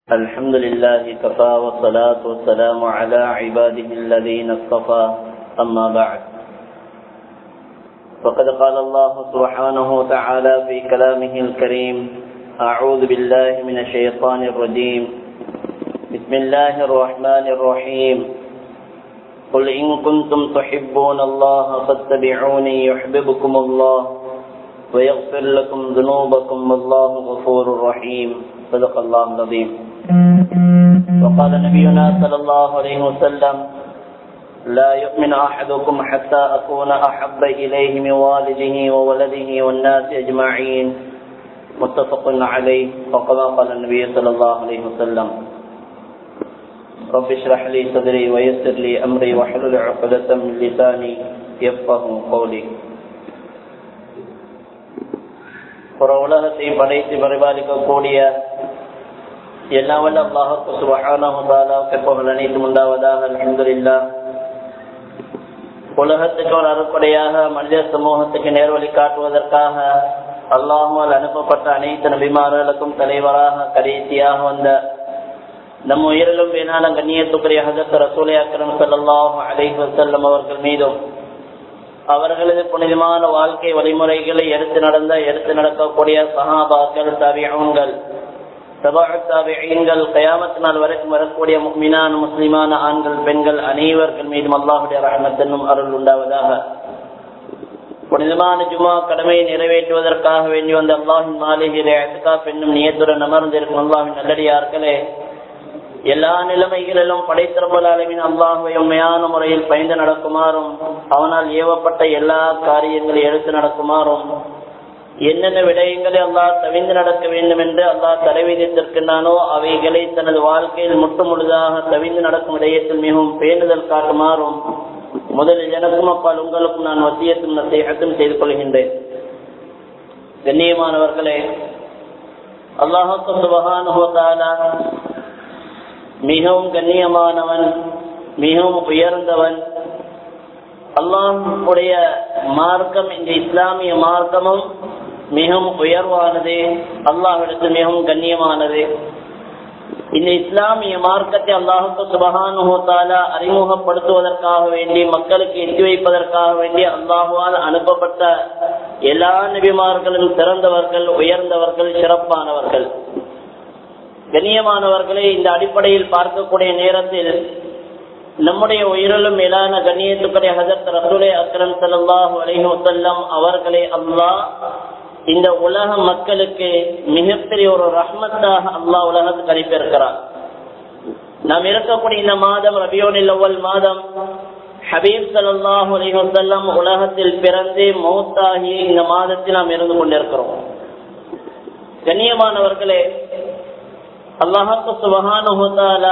الحمد لله كفى والصلاة والسلام على عباده الذين اصطفى أما بعد فقد قال الله سبحانه وتعالى في كلامه الكريم أعوذ بالله من الشيطان الرجيم بسم الله الرحمن الرحيم قل إن كنتم تحبون الله فاتبعوني يحببكم الله ويغفر لكم ذنوبكم والله غفور رحيم صدق الله العظيم وقال نبينا صلى الله عليه وسلم لا يؤمن أحدكم حتى أكون أحب إليه من والده وولده والناس أجمعين متفق عليه وكما قال النبي صلى الله عليه وسلم رب اشرح لي صدري ويسر لي أمري واحلل عقدة من لساني يفقه قولي ஒரு உலகத்தை படைத்து பரிபாலிக்கக்கூடிய எல்லா வல்ல அல்லாஹுக்கு சுபஹானஹு புகழ் அனைத்து உண்டாவதாக அல்ஹம்துலில்லா உலகத்துக்கு ஒரு அறுப்படையாக மனித சமூகத்துக்கு நேர்வழி காட்டுவதற்காக அல்லாஹால் அனுப்பப்பட்ட அனைத்து நபிமார்களுக்கும் தலைவராக கடைசியாக வந்த நம் உயிரிலும் வேணான கண்ணியத்துக்குரிய ஹசத் ரசூலை அக்கரம் சல்லாஹ் அலைஹி வசல்லம் அவர்கள் மீதும் அவர்களது புனிதமான வாழ்க்கை வழிமுறைகளை எடுத்து நடந்த எடுத்து நடக்கக்கூடிய சஹாபாக்கள் தவியங்கள் தபாத்தாபியங்கள் கயாமத்து நாள் வரைக்கும் வரக்கூடிய மீனான முஸ்லிமான ஆண்கள் பெண்கள் அனைவர்கள் மீதும் அல்லாஹுடைய ரஹமத் என்னும் அருள் உண்டாவதாக புனிதமான ஜுமா கடமையை நிறைவேற்றுவதற்காக வேண்டி வந்த அல்லாஹின் மாளிகையிலே அத்துக்கா பெண்ணும் நியத்துடன் அமர்ந்திருக்கும் அல்லாஹின் நல்லடியார்களே எல்லா நிலைமைகளிலும் படைத்திருப்பதாலமின் அல்லாஹுவை உண்மையான முறையில் பயந்து நடக்குமாறும் அவனால் ஏவப்பட்ட எல்லா காரியங்களை எடுத்து நடக்குமாறும் என்னென்ன விடயங்களை அல்லாஹ் தவிந்து நடக்க வேண்டும் என்று அல்லாஹ் தடை விதித்திருக்கின்றானோ அவைகளை தனது வாழ்க்கையில் முற்று முழுதாக தவிந்து நடக்கும் விடயத்தில் மிகவும் பேணுதல் காட்டுமாறும் முதலில் எனக்கும் அப்பால் உங்களுக்கும் நான் வசியத்தும் நசையத்தும் செய்து கொள்கின்றேன் கண்ணியமானவர்களே அல்லாஹுக்கு சுபகானுகத்தாலா மிகவும் கண்ணியமானவன் மிகவும் உயர்ந்தவன் அல்லாஹுடைய மார்க்கம் இந்த இஸ்லாமிய மார்க்கமும் மிகவும் உயர்வானது அல்லாஹிடத்து மிகவும் கண்ணியமானது இந்த இஸ்லாமிய மார்க்கத்தை அல்லாஹுக்கு சுபகானுகத்தால அறிமுகப்படுத்துவதற்காக வேண்டி மக்களுக்கு எட்டி வைப்பதற்காக வேண்டி அல்லாஹுவால் அனுப்பப்பட்ட எல்லா நபிமார்களும் சிறந்தவர்கள் உயர்ந்தவர்கள் சிறப்பானவர்கள் கண்ணியமானவர்களை இந்த அடிப்படையில் பார்க்கக்கூடிய நேரத்தில் நம்முடைய உயிரிலும் மேலான கண்ணியத்துக்குரிய ஹசரத் ரசூலே அக்ரம் சல்லாஹு அலஹி வசல்லம் அவர்களை அல்லாஹ் இந்த உலக மக்களுக்கு மிகப்பெரிய ஒரு ரஹ்மத்தாக அல்லாஹ் உலகத்துக்கு அனுப்பியிருக்கிறார் நாம் இருக்கக்கூடிய இந்த மாதம் ரபியோனில் அவ்வல் மாதம் ஹபீப் சல்லாஹூ அலி வசல்லம் உலகத்தில் பிறந்து மௌத்தாகி இந்த மாதத்தில் நாம் இருந்து கொண்டிருக்கிறோம் கண்ணியமானவர்களே அல்லாஹாக்கு சுபகானுஹாலா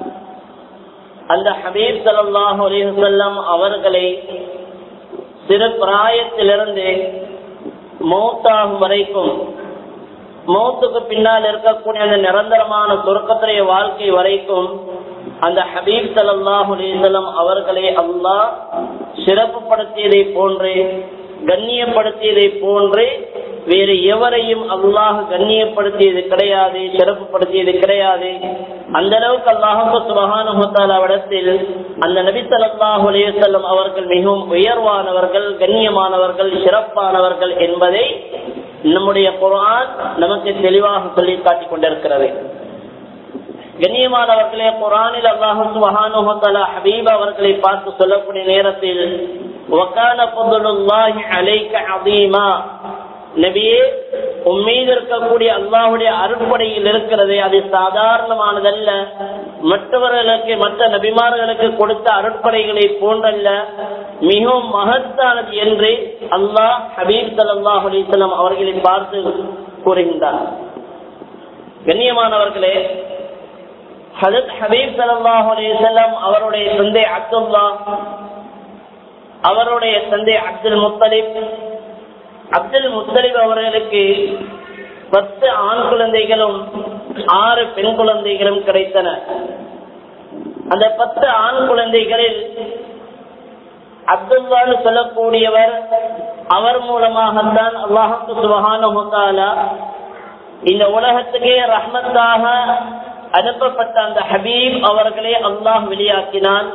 அந்த ஹபீப் சல்லாஹூ அலிஹல்லம் அவர்களை சிறு பிராயத்திலிருந்து மௌத்தாகும் வரைக்கும் மௌத்துக்கு பின்னால் இருக்கக்கூடிய அந்த நிரந்தரமான சொர்க்கத்துடைய வாழ்க்கை வரைக்கும் அந்த ஹபீப் சல்லாஹூ அலிசல்லம் அவர்களை அல்லாஹ் சிறப்புப்படுத்தியதை போன்று கண்ணியப்படுத்தியதை போன்று வேறு எவரையும் அல்லாஹ் கண்ணியப்படுத்தியது கிடையாது சிறப்புப்படுத்தியது கிடையாது அந்த அளவுக்கு அல்லாஹு சுபகானுடத்தில் அந்த நபி சல்லாஹு அலையம் அவர்கள் மிகவும் உயர்வானவர்கள் கண்ணியமானவர்கள் சிறப்பானவர்கள் என்பதை நம்முடைய குரான் நமக்கு தெளிவாக சொல்லி காட்டிக் கொண்டிருக்கிறது கண்ணியமானவர்களே குரானில் அல்லாஹு சுபகானுஹலா ஹபீப் அவர்களை பார்த்து சொல்லக்கூடிய நேரத்தில் وكان فضل الله عليك عظيما நபியே உம்மீது இருக்கக்கூடிய அல்லாஹுடைய அருட்படையில் இருக்கிறது அது சாதாரணமானதல்ல மற்றவர்களுக்கு மற்ற நபிமார்களுக்கு கொடுத்த அருட்படைகளை போன்றல்ல மிகவும் மகத்தானது என்று அல்லாஹ் ஹபீப் சல்லாஹ் அலிஸ்லாம் அவர்களை பார்த்து கூறுகின்றார் கண்ணியமானவர்களே ஹதத் ஹபீப் சல்லாஹ் அலிசல்லாம் அவருடைய தந்தை அப்துல்லா அவருடைய தந்தை அப்துல் முத்தலிப் அப்துல் முத்தலிப் அவர்களுக்கு பத்து ஆண் குழந்தைகளும் ஆறு பெண் குழந்தைகளும் கிடைத்தன அந்த பத்து ஆண் குழந்தைகளில் அப்துல்லான்னு சொல்லக்கூடியவர் அவர் மூலமாகத்தான் அல்லாஹு சுபகான இந்த உலகத்துக்கே ரஹ்மத்தாக அனுப்பப்பட்ட அந்த ஹபீப் அவர்களை அல்லாஹ் வெளியாக்கினான்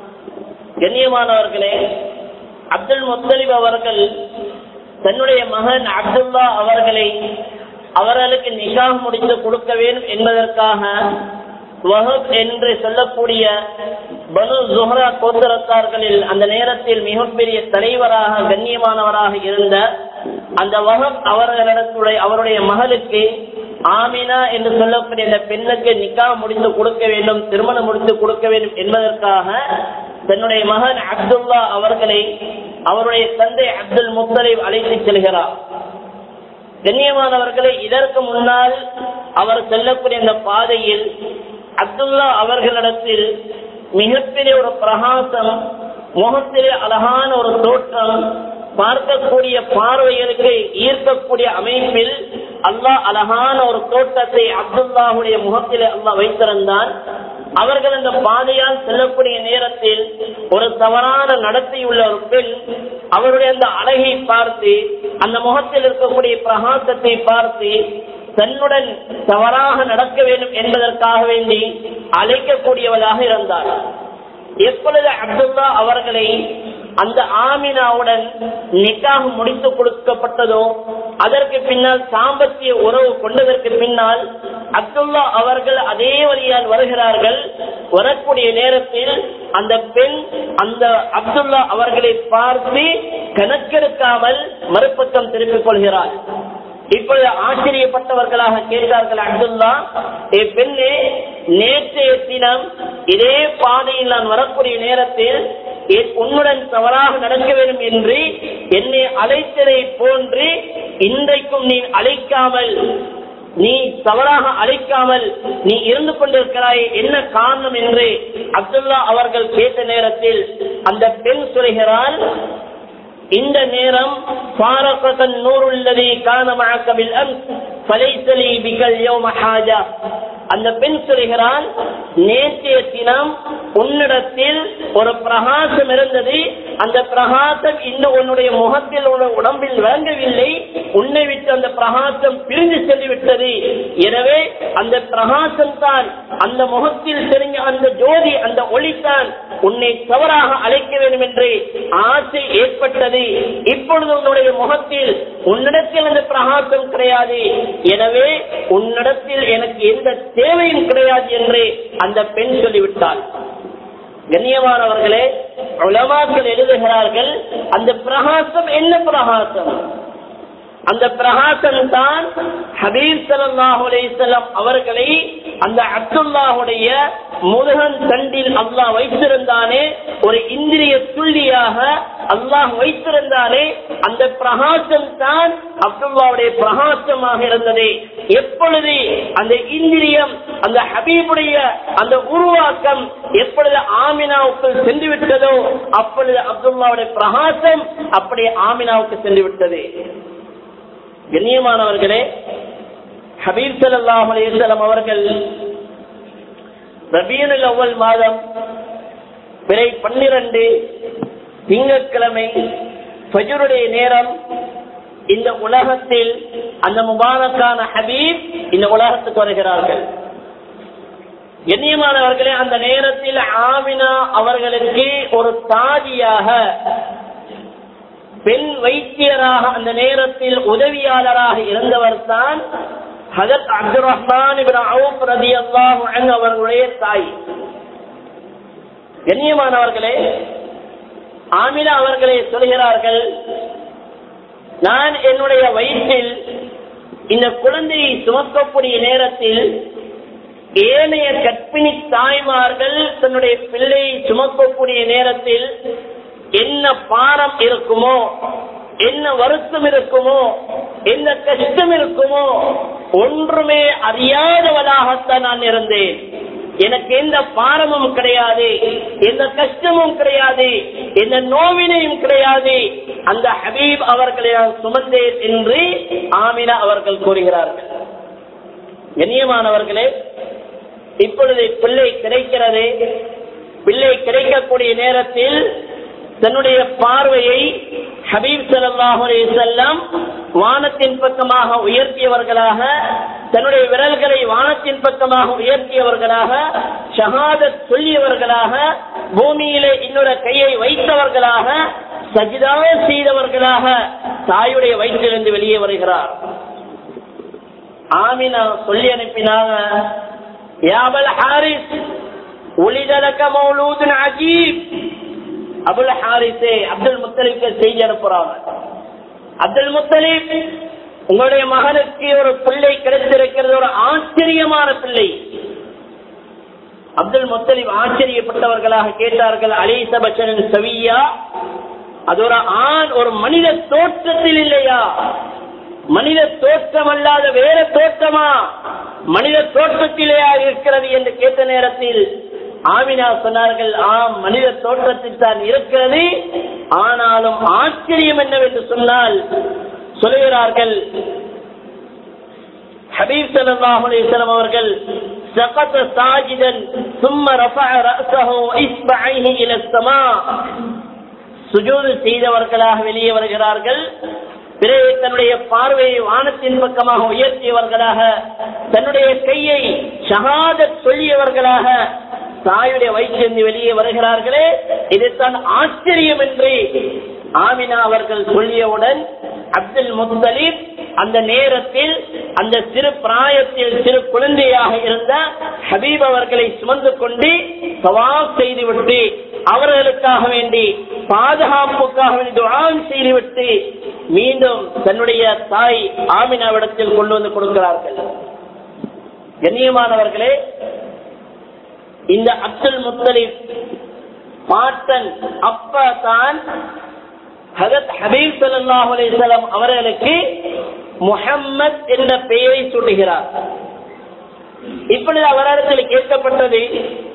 கண்ணியமானவர்களே அப்துல் முத்தலிப் அவர்கள் தன்னுடைய மகன் அப்துல்லா அவர்களை அவர்களுக்கு நிகாஹ் முடித்து கொடுக்க வேண்டும் என்பதற்காக வஹப் என்று சொல்லக்கூடிய பனு ஜுஹரா கோத்திரத்தார்களில் அந்த நேரத்தில் மிகப்பெரிய தலைவராக கண்ணியமானவராக இருந்த அந்த வஹப் அவர்களிடத்துடைய அவருடைய மகளுக்கு ஆமினா என்று சொல்லக்கூடிய அந்த பெண்ணுக்கு நிக்கா முடித்து கொடுக்க வேண்டும் திருமணம் முடித்து கொடுக்க வேண்டும் என்பதற்காக தன்னுடைய மகன் அப்துல்லா அவர்களை அவருடைய தந்தை அப்துல் முத்தலிப் அழைத்து செல்கிறார் கண்ணியமானவர்களை இதற்கு முன்னால் அவர் செல்லக்கூடிய அந்த பாதையில் அப்துல்லா அவர்களிடத்தில் மிகப்பெரிய ஒரு பிரகாசம் முகத்திலே அழகான ஒரு தோற்றம் பார்க்கக்கூடிய பார்வைகளுக்கு ஈர்க்கக்கூடிய அமைப்பில் அல்லாஹ் அழகான ஒரு தோட்டத்தை அப்துல்லாவுடைய முகத்திலே அல்லாஹ் வைத்திருந்தான் அவர்கள் அந்த பாதையால் செல்லக்கூடிய நேரத்தில் ஒரு தவறான நடத்தையுள்ள ஒரு பெண் அவருடைய அந்த அழகை பார்த்து அந்த முகத்தில் இருக்கக்கூடிய பிரகாசத்தை பார்த்து தன்னுடன் தவறாக நடக்க வேண்டும் என்பதற்காக வேண்டி அழைக்கக்கூடியவளாக இருந்தார் எப்பொழுது அப்துல்லா அவர்களை அந்த ஆமினாவுடன் நிக்காக முடித்து கொடுக்கப்பட்டதோ அதற்கு பின்னால் சாம்பத்திய உறவு கொண்டதற்கு பின்னால் அப்துல்லா அவர்கள் அதே வழியால் வருகிறார்கள் வரக்கூடிய நேரத்தில் அந்த பெண் அந்த அப்துல்லா அவர்களை பார்த்து கணக்கெடுக்காமல் மறுபக்கம் திருப்பிக் கொள்கிறார் இப்பொழுது ஆச்சரியப்பட்டவர்களாக கேட்டார்கள் அப்துல்லா ஏ பெண்ணே நேற்றைய தினம் இதே பாதையில் நான் வரக்கூடிய நேரத்தில் உன்னுடன் தவறாக நடக்க வேண்டும் என்று என்னை அழைத்ததை போன்று இன்றைக்கும் நீ அழைக்காமல் நீ தவறாக அழைக்காமல் நீ இருந்து கொண்டிருக்கிறாய் என்ன காரணம் என்று அப்துல்லா அவர்கள் கேட்ட நேரத்தில் அந்த பெண் சொல்கிறாள் இந்த நேரம் பாரகத்தன் நூறுள்ளதை காணமாக்கவில் பலைசலி பிகல் யோமஹாஜா அந்த பெண் சொல்கிறான் நேற்றைய தினம் உன்னிடத்தில் ஒரு பிரகாசம் இருந்தது அந்த பிரகாசம் இன்னும் உன்னுடைய முகத்தில் உள்ள உடம்பில் விளங்கவில்லை உன்னை விட்டு அந்த பிரகாசம் பிரிந்து சென்றுவிட்டது எனவே அந்த பிரகாசம் தான் அந்த முகத்தில் தெரிஞ்ச அந்த ஜோதி அந்த ஒளித்தான் உன்னை தவறாக அழைக்க வேண்டும் என்று ஆசை ஏற்பட்டது இப்பொழுது உன்னுடைய முகத்தில் உன்னிடத்தில் அந்த பிரகாசம் கிடையாது எனவே உன்னிடத்தில் எனக்கு எந்த தேவையும் கிடையாது என்று அந்த பெண் சொல்லிவிட்டாள் கண்ணியமானவர்களே உலமாக்கள் எழுதுகிறார்கள் அந்த பிரகாசம் என்ன பிரகாசம் அந்த பிரகாசம் தான் ஹபீப் சல்லாஹு அலையம் அவர்களை அந்த அப்துல்லாஹுடைய முருகன் தண்டில் அல்லாஹ் வைத்திருந்தானே ஒரு இந்திரிய துள்ளியாக அல்லாஹ் வைத்திருந்தானே அந்த பிரகாசம் தான் அப்துல்லாவுடைய பிரகாசமாக இருந்தது எப்பொழுது அந்த இந்திரியம் அந்த ஹபீபுடைய அந்த உருவாக்கம் எப்பொழுது ஆமினாவுக்கு சென்று விட்டதோ அப்பொழுது அப்துல்லாவுடைய பிரகாசம் அப்படியே ஆமினாவுக்கு சென்று விட்டது கண்ணியமானவர்களே ஹபீப் சல்லாஹ் அலிசல்லாம் அவர்கள் ரபீனுல் அவ்வல் மாதம் பிறை பன்னிரண்டு திங்கட்கிழமை ஃபஜருடைய நேரம் இந்த உலகத்தில் அந்த முபாரக்கான ஹபீப் இந்த உலகத்துக்கு வருகிறார்கள் கண்ணியமானவர்களே அந்த நேரத்தில் ஆமினா அவர்களுக்கு ஒரு தாதியாக பெண் வைத்தியராக அந்த நேரத்தில் உதவியாளராக இருந்தவர் தான் ஹஜத் அப்துல் ரஹ்மான் ரதி அல்லாஹ் அவர்களுடைய தாய் கண்ணியமானவர்களே ஆமினா அவர்களே சொல்கிறார்கள் நான் என்னுடைய வயிற்றில் இந்த குழந்தையை சுமக்கக்கூடிய நேரத்தில் ஏனைய கற்பிணி தாய்மார்கள் தன்னுடைய பிள்ளையை சுமக்கக்கூடிய நேரத்தில் என்ன பாரம் இருக்குமோ என்ன வருத்தம் இருக்குமோ என்ன கஷ்டம் இருக்குமோ ஒன்றுமே அறியாதவளாகத்தான் நான் இருந்தேன் எனக்கு எந்த பாரமும் கிடையாது எந்த கஷ்டமும் கிடையாது எந்த நோவினையும் கிடையாது அந்த ஹபீப் அவர்களை நான் சுமந்தேன் என்று ஆமினா அவர்கள் கூறுகிறார்கள் கண்ணியமானவர்களே இப்பொழுது பிள்ளை கிடைக்கிறது பிள்ளை கிடைக்கக்கூடிய நேரத்தில் தன்னுடைய பார்வையை ஹபீப் சல்லாஹு செல்லம் வானத்தின் பக்கமாக உயர்த்தியவர்களாக தன்னுடைய விரல்களை வானத்தின் பக்கமாக உயர்த்தியவர்களாக ஷஹாதத் சொல்லியவர்களாக பூமியிலே இன்னொரு கையை வைத்தவர்களாக சஜிதா செய்தவர்களாக தாயுடைய வயிற்றிலிருந்து வெளியே வருகிறார் ஆமினா சொல்லி அனுப்பினாங்க யாபல் ஹாரிஸ் ஒளிதலக்க மௌலூதுன் அஜீப் அபுல் ஹாரிஸே அப்துல் முத்தலிப்க்கு செய்தி அனுப்புறாங்க அப்துல் முத்தலிப் உங்களுடைய மகனுக்கு ஒரு பிள்ளை கிடைத்திருக்கிறது ஒரு ஆச்சரியமான பிள்ளை அப்துல் முத்தலிப் ஆச்சரியப்பட்டவர்களாக கேட்டார்கள் அலீச பச்சனின் சவியா அது ஒரு ஆண் ஒரு மனித தோற்றத்தில் இல்லையா மனித தோற்றம் அல்லாத வேற தோற்றமா மனித தோற்றத்திலேயா இருக்கிறது என்று கேட்ட நேரத்தில் ஆமினா சொன்னார்கள் ஆம் மனித தோற்றத்தில் தான் இருக்கிறது ஆனாலும் ஆச்சரியம் என்னவென்று சொன்னால் சொல்லுகிறார்கள் ஹபீப் ஸல்லல்லாஹு அலைஹி வஸல்லம் அவர்கள் سقط ساجدا ثم رفع رأسه وإصبعيه إلى السماء சுஜூது செய்தவர்களாக வெளியே வருகிறார்கள் பிறகு தன்னுடைய பார்வையை வானத்தின் பக்கமாக உயர்த்தியவர்களாக தன்னுடைய கையை ஷஹாத சொல்லியவர்களாக தாயுடைய வயிற்றிலிருந்து வெளியே வருகிறார்களே இதுதான் ஆச்சரியம் என்று ஆமினா அவர்கள் சொல்லியவுடன் அப்துல் முத்தலீப் அந்த நேரத்தில் அந்த சிறு பிராயத்தில் சிறு குழந்தையாக இருந்த ஹபீப் அவர்களை சுமந்து கொண்டு சவாப் செய்துவிட்டு அவர்களுக்காக வேண்டி பாதுகாப்புக்காக வேண்டி துஆம் செய்துவிட்டு மீண்டும் தன்னுடைய தாய் ஆமினாவிடத்தில் கொண்டு வந்து கொடுக்கிறார்கள் கண்ணியமானவர்களே இந்த அப்துல் முத்தலிப் பாட்டன் அப்பா தான் ஹதத் ஹபீப் ஸல்லல்லாஹு அலைஹி வஸல்லம் அவர்களுக்கு முஹம்மத் என்ற பெயரை சூட்டுகிறார் இப்பொழுது அவரிடத்தில் கேட்கப்பட்டது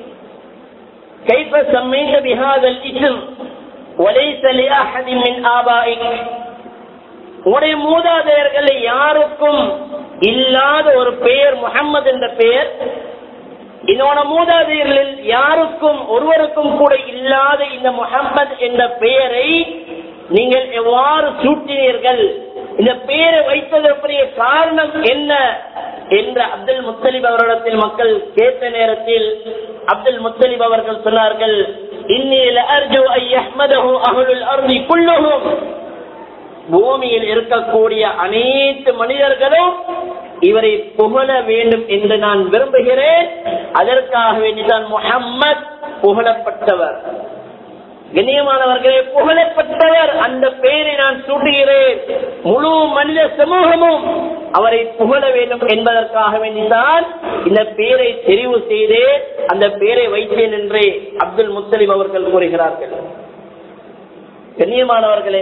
கைஃப சம்மைத பிஹாதல் இஸ்ம் وليس لأحد من آبائك உடைய மூதாதையர்கள் யாருக்கும் இல்லாத ஒரு பெயர் முகம்மது என்ற பெயர் இதோட மூதாதையர்களில் யாருக்கும் ஒருவருக்கும் கூட இல்லாத இந்த முகம்மது என்ற பெயரை நீங்கள் எவ்வாறு சூட்டினீர்கள் இந்த பெயரை வைத்ததற்குரிய காரணம் என்ன என்று அப்துல் முத்தலிப் அவரிடத்தில் மக்கள் கேட்ட நேரத்தில் அப்துல் முத்தலிப் அவர்கள் சொன்னார்கள் இன்னில் அர்ஜு ஐயஹ்மதஹு அஹ்லுல் அர்தி குல்லுஹும் பூமியில் இருக்கக்கூடிய அனைத்து மனிதர்களும் இவரை புகழ வேண்டும் என்று நான் விரும்புகிறேன் அதற்காக வேண்டிதான் முஹம்மத் புகழப்பட்டவர் கண்ணியமானவர்களே புகழப்பட்டவர் அந்த பெயரை நான் சூட்டுகிறேன் முழு மனித சமூகமும் அவரை புகழ வேண்டும் என்பதற்காக வேண்டிதான் இந்த பெயரை தெரிவு செய்து அந்த பெயரை வைத்தேன் என்று அப்துல் முத்தலிம் அவர்கள் கூறுகிறார்கள் கண்ணியமானவர்களே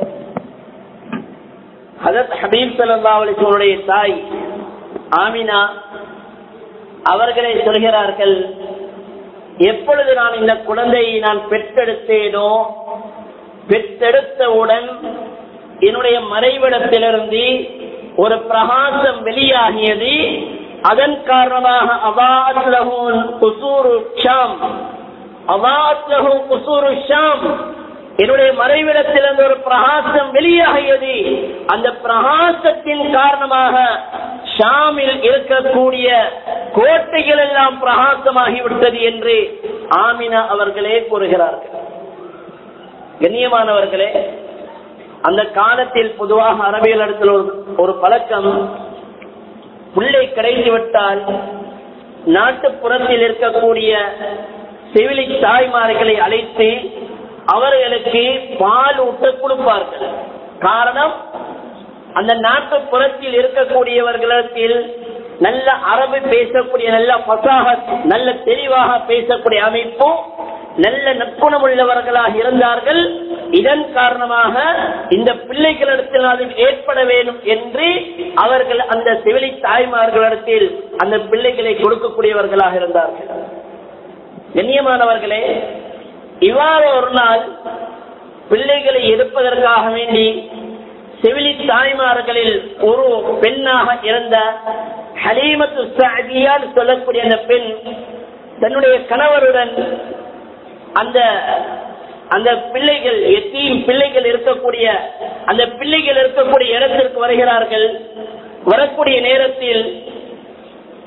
ஹதத் ஹபீப் சல்லா அலிஸ்வனுடைய தாய் ஆமினா அவர்களை சொல்கிறார்கள் எப்பொழுது நான் இந்த குழந்தையை நான் பெற்றெடுத்தேனோ பெற்றெடுத்தவுடன் என்னுடைய மறைவிடத்திலிருந்து ஒரு பிரகாசம் வெளியாகியது அதன் காரணமாக அவாத்லஹூன் குசூரு ஷாம் அவாத்லஹூ குசூரு ஷாம் என்னுடைய மறைவிடத்திலிருந்து ஒரு பிரகாசம் வெளியாகியது அந்த பிரகாசத்தின் காரணமாக ஷாமில் இருக்கக்கூடிய கோட்டைகள் எல்லாம் பிரகாசமாகிவிட்டது என்று ஆமினா அவர்களே கூறுகிறார்கள் கண்ணியமானவர்களே அந்த காலத்தில் பொதுவாக அரபியல் இடத்தில் ஒரு ஒரு பழக்கம் புள்ளை கிடைத்து விட்டால் நாட்டுப்புறத்தில் இருக்கக்கூடிய செவிலி தாய்மார்களை அழைத்து அவர்களுக்கு பால் ஊட்ட கொடுப்பார்கள் காரணம் அந்த நாட்டுப்புறத்தில் இருக்கக்கூடியவர்களிடத்தில் நல்ல அரபு பேசக்கூடிய நல்ல பசாக நல்ல தெளிவாக பேசக்கூடிய அமைப்பும் நல்ல நற்குணம் உள்ளவர்களாக இருந்தார்கள் இதன் காரணமாக இந்த பிள்ளைகளிடத்தில் அது ஏற்பட வேண்டும் என்று அவர்கள் அந்த செவிலி தாய்மார்களிடத்தில் அந்த பிள்ளைகளை கொடுக்கக்கூடியவர்களாக இருந்தார்கள் கண்ணியமானவர்களே இவ்வாறு ஒரு நாள் பிள்ளைகளை எடுப்பதற்காக வேண்டி செவிலி தாய்மார்களில் ஒரு பெண்ணாக இருந்த ஹலீமத்து சாதியால் சொல்லக்கூடிய அந்த பெண் தன்னுடைய கணவருடன் அந்த அந்த பிள்ளைகள் எத்தீம் பிள்ளைகள் இருக்கக்கூடிய அந்த பிள்ளைகள் இருக்கக்கூடிய இடத்திற்கு வருகிறார்கள் வரக்கூடிய நேரத்தில்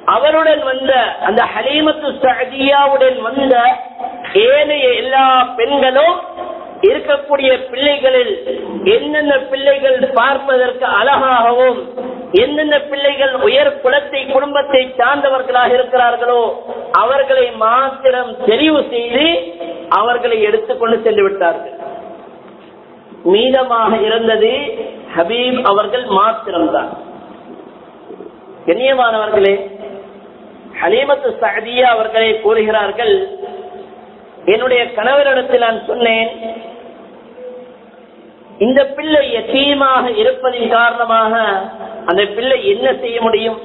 அவருடன் வந்த அந்த ஹலீமத்து சதியாவுடன் வந்த ஏனைய எல்லா பெண்களும் இருக்கக்கூடிய பிள்ளைகளில் என்னென்ன பிள்ளைகள் பார்ப்பதற்கு அழகாகவும் எந்தெந்த பிள்ளைகள் உயர் குலத்தை குடும்பத்தை சார்ந்தவர்களாக இருக்கிறார்களோ அவர்களை மாத்திரம் தெரிவு செய்து அவர்களை எடுத்துக்கொண்டு சென்று விட்டார்கள் மீதமாக இருந்தது ஹபீப் அவர்கள் மாத்திரம்தான் கண்ணியமானவர்களே ஹலீமத்து சதியா அவர்களே கூறுகிறார்கள் என்னுடைய கணவரிடத்தில் நான் சொன்னேன் இந்த பிள்ளை எத்தீமாக இருப்பதின் காரணமாக அந்த பிள்ளை என்ன செய்ய முடியும்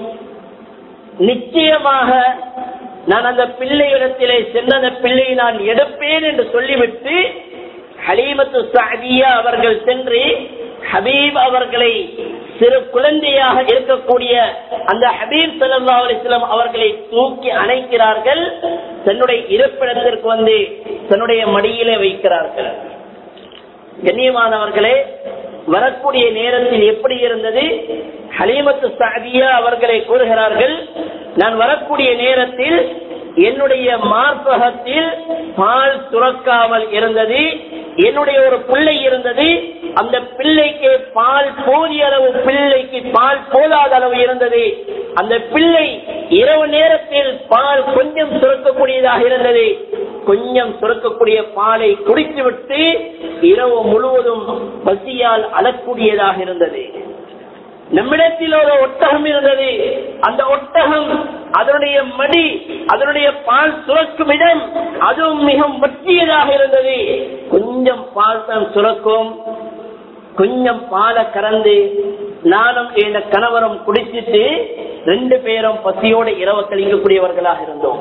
நிச்சயமாக நான் அந்த பிள்ளையிடத்திலே சென்ற அந்த பிள்ளையை நான் எடுப்பேன் என்று சொல்லிவிட்டு ஹலீமத்து சாதியா அவர்கள் சென்று ஹபீப் அவர்களை சிறு குழந்தையாக இருக்கக்கூடிய அந்த ஹபீப் சல்லா அலிஸ்லாம் அவர்களை தூக்கி அணைக்கிறார்கள் தன்னுடைய இருப்பிடத்திற்கு வந்து தன்னுடைய மடியிலே வைக்கிறார்கள் கண்ணியமானவர்களே வரக்கூடிய நேரத்தில் எப்படி இருந்தது ஹலீமத்து சாதியா அவர்களை கூறுகிறார்கள் நான் வரக்கூடிய நேரத்தில் என்னுடைய மார்பகத்தில் பால் துறக்காமல் இருந்தது என்னுடைய ஒரு பிள்ளை இருந்தது அந்த பிள்ளைக்கு பால் போதிய அளவு பிள்ளைக்கு பால் போதாத அளவு இருந்தது அந்த பிள்ளை இரவு நேரத்தில் பால் கொஞ்சம் சுரக்கக்கூடியதாக இருந்தது கொஞ்சம் சுரக்கக்கூடிய பாலை குடித்துவிட்டு இரவு முழுவதும் பசியால் அழக்கூடியதாக இருந்தது நம்மிடத்தில் ஒரு ஒட்டகம் இருந்தது அந்த ஒட்டகம் அதனுடைய மடி அதனுடைய பால் சுரக்கும் இடம் அதுவும் மிக மத்தியதாக இருந்தது கொஞ்சம் பால் தான் சுரக்கும் கொஞ்சம் பாலை கறந்து நானும் என் கணவரும் குடிச்சிட்டு ரெண்டு பேரும் பசியோடு இரவு கழிக்கக்கூடியவர்களாக இருந்தோம்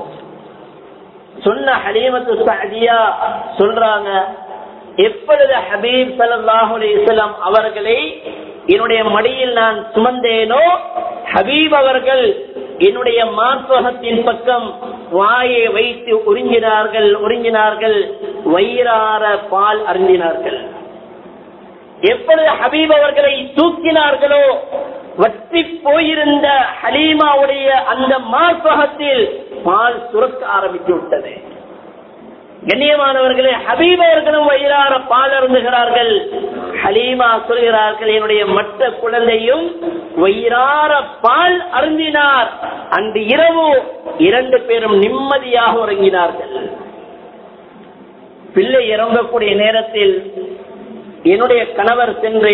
சொன்ன ஹலீமத்து சாதியா சொல்றாங்க எப்பொழுது ஹபீப் சல்லாஹூ அலிஸ்லாம் அவர்களை என்னுடைய மடியில் நான் சுமந்தேனோ ஹபீப் அவர்கள் என்னுடைய மார்பகத்தின் பக்கம் வாயை வைத்து உறிஞ்சினார்கள் உறிஞ்சினார்கள் வயிறார பால் அருந்தினார்கள் எப்பொழுது ஹபீப் அவர்களை தூக்கினார்களோ வற்றி போயிருந்த ஹலீமாவுடைய அந்த மார்பகத்தில் பால் சுரக்க ஆரம்பித்து விட்டது கண்ணியமானவர்களே ஹபீப் அவர்களும் வயிறார பால் அருந்துகிறார்கள் ஹலீமா சொல்கிறார்கள் என்னுடைய மற்ற குழந்தையும் வயிறார பால் அருந்தினார் அன்று இரவு இரண்டு பேரும் நிம்மதியாக உறங்கினார்கள் பிள்ளை இறங்கக்கூடிய நேரத்தில் என்னுடைய கணவர் சென்று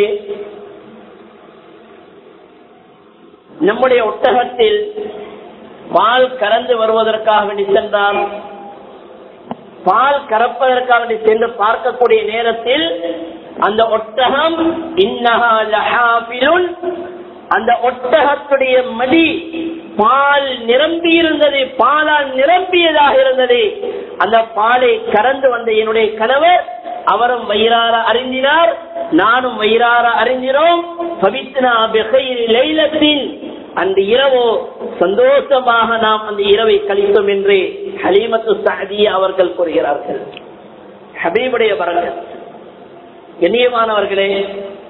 நம்முடைய ஒட்டகத்தில் பால் கறந்து வருவதற்காக வேண்டி சென்றார் பால் கறப்பதற்காக வேண்டி சென்று பார்க்கக்கூடிய நேரத்தில் அந்த ஒட்டகம் இன்னஹாபிலுன் அந்த ஒட்டகத்துடைய மடி பால் நிரம்பி இருந்தது பாலால் நிரம்பியதாக இருந்தது அந்த பாலை கறந்து வந்த என்னுடைய கணவர் அவரும் வயிறார அறிந்தினார் நானும் வயிறார அறிந்தினோம் பவித்னா லைலத்தின் அந்த இரவோ சந்தோஷமாக நாம் அந்த இரவை கழித்தோம் என்று ஹலீமத்து சாதி அவர்கள் கூறுகிறார்கள் ஹபீபுடைய வரங்கள் கண்ணியமானவர்களே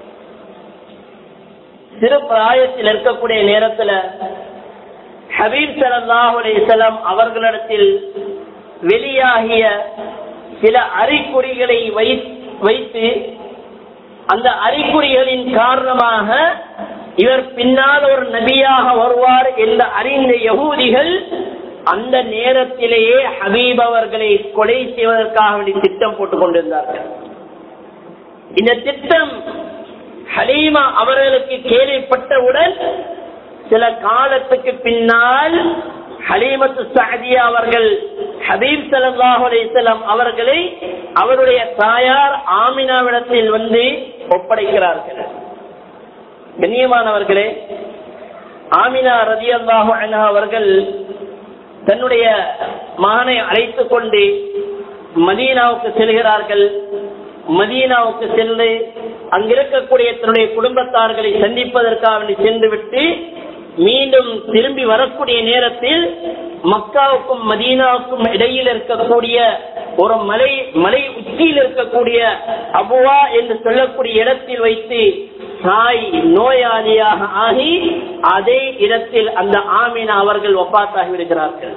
சிறு பிராயத்தில் இருக்கக்கூடிய நேரத்தில் ஹபீப் சலாஹுலேசலம் அவர்களிடத்தில் வெளியாகிய சில அறிகுறிகளை வைத்து அந்த அறிகுறிகளின் காரணமாக இவர் பின்னால் ஒரு நபியாக வருவார் என்று அறிந்த யகூதிகள் அந்த நேரத்திலேயே ஹபீப் அவர்களை கொலை செய்வதற்காக வேண்டி திட்டம் போட்டுக் கொண்டிருந்தார்கள் இந்த திட்டம் ஹலீமா அவர்களுக்கு கேள்விப்பட்டவுடன் சில காலத்துக்கு பின்னால் ஹலீமத்து சாதியா அவர்கள் ஹபீப் சல்லாஹ் அலிசல்லாம் அவர்களை அவருடைய தாயார் ஆமினாவிடத்தில் வந்து ஒப்படைக்கிறார்கள் கண்ணியமானவர்களே ஆமினா ரதி அல்லாஹு அவர்கள் தன்னுடைய மகனை அழைத்துக் கொண்டு மதீனாவுக்கு செல்கிறார்கள் மதீனாவுக்கு சென்று அங்கிருக்கக்கூடிய தன்னுடைய குடும்பத்தார்களை சந்திப்பதற்காக சென்று விட்டு மீண்டும் திரும்பி வரக்கூடிய நேரத்தில் மக்காவுக்கும் மதீனாவுக்கும் இடையில் இருக்கக்கூடிய ஒரு மலை மலை உச்சியில் இருக்கக்கூடிய அபுவா என்று சொல்லக்கூடிய இடத்தில் வைத்து தாய் நோயாளியாக ஆகி அதே இடத்தில் அந்த ஆமீனா அவர்கள் ஒப்பாத்தாகி விடுகிறார்கள்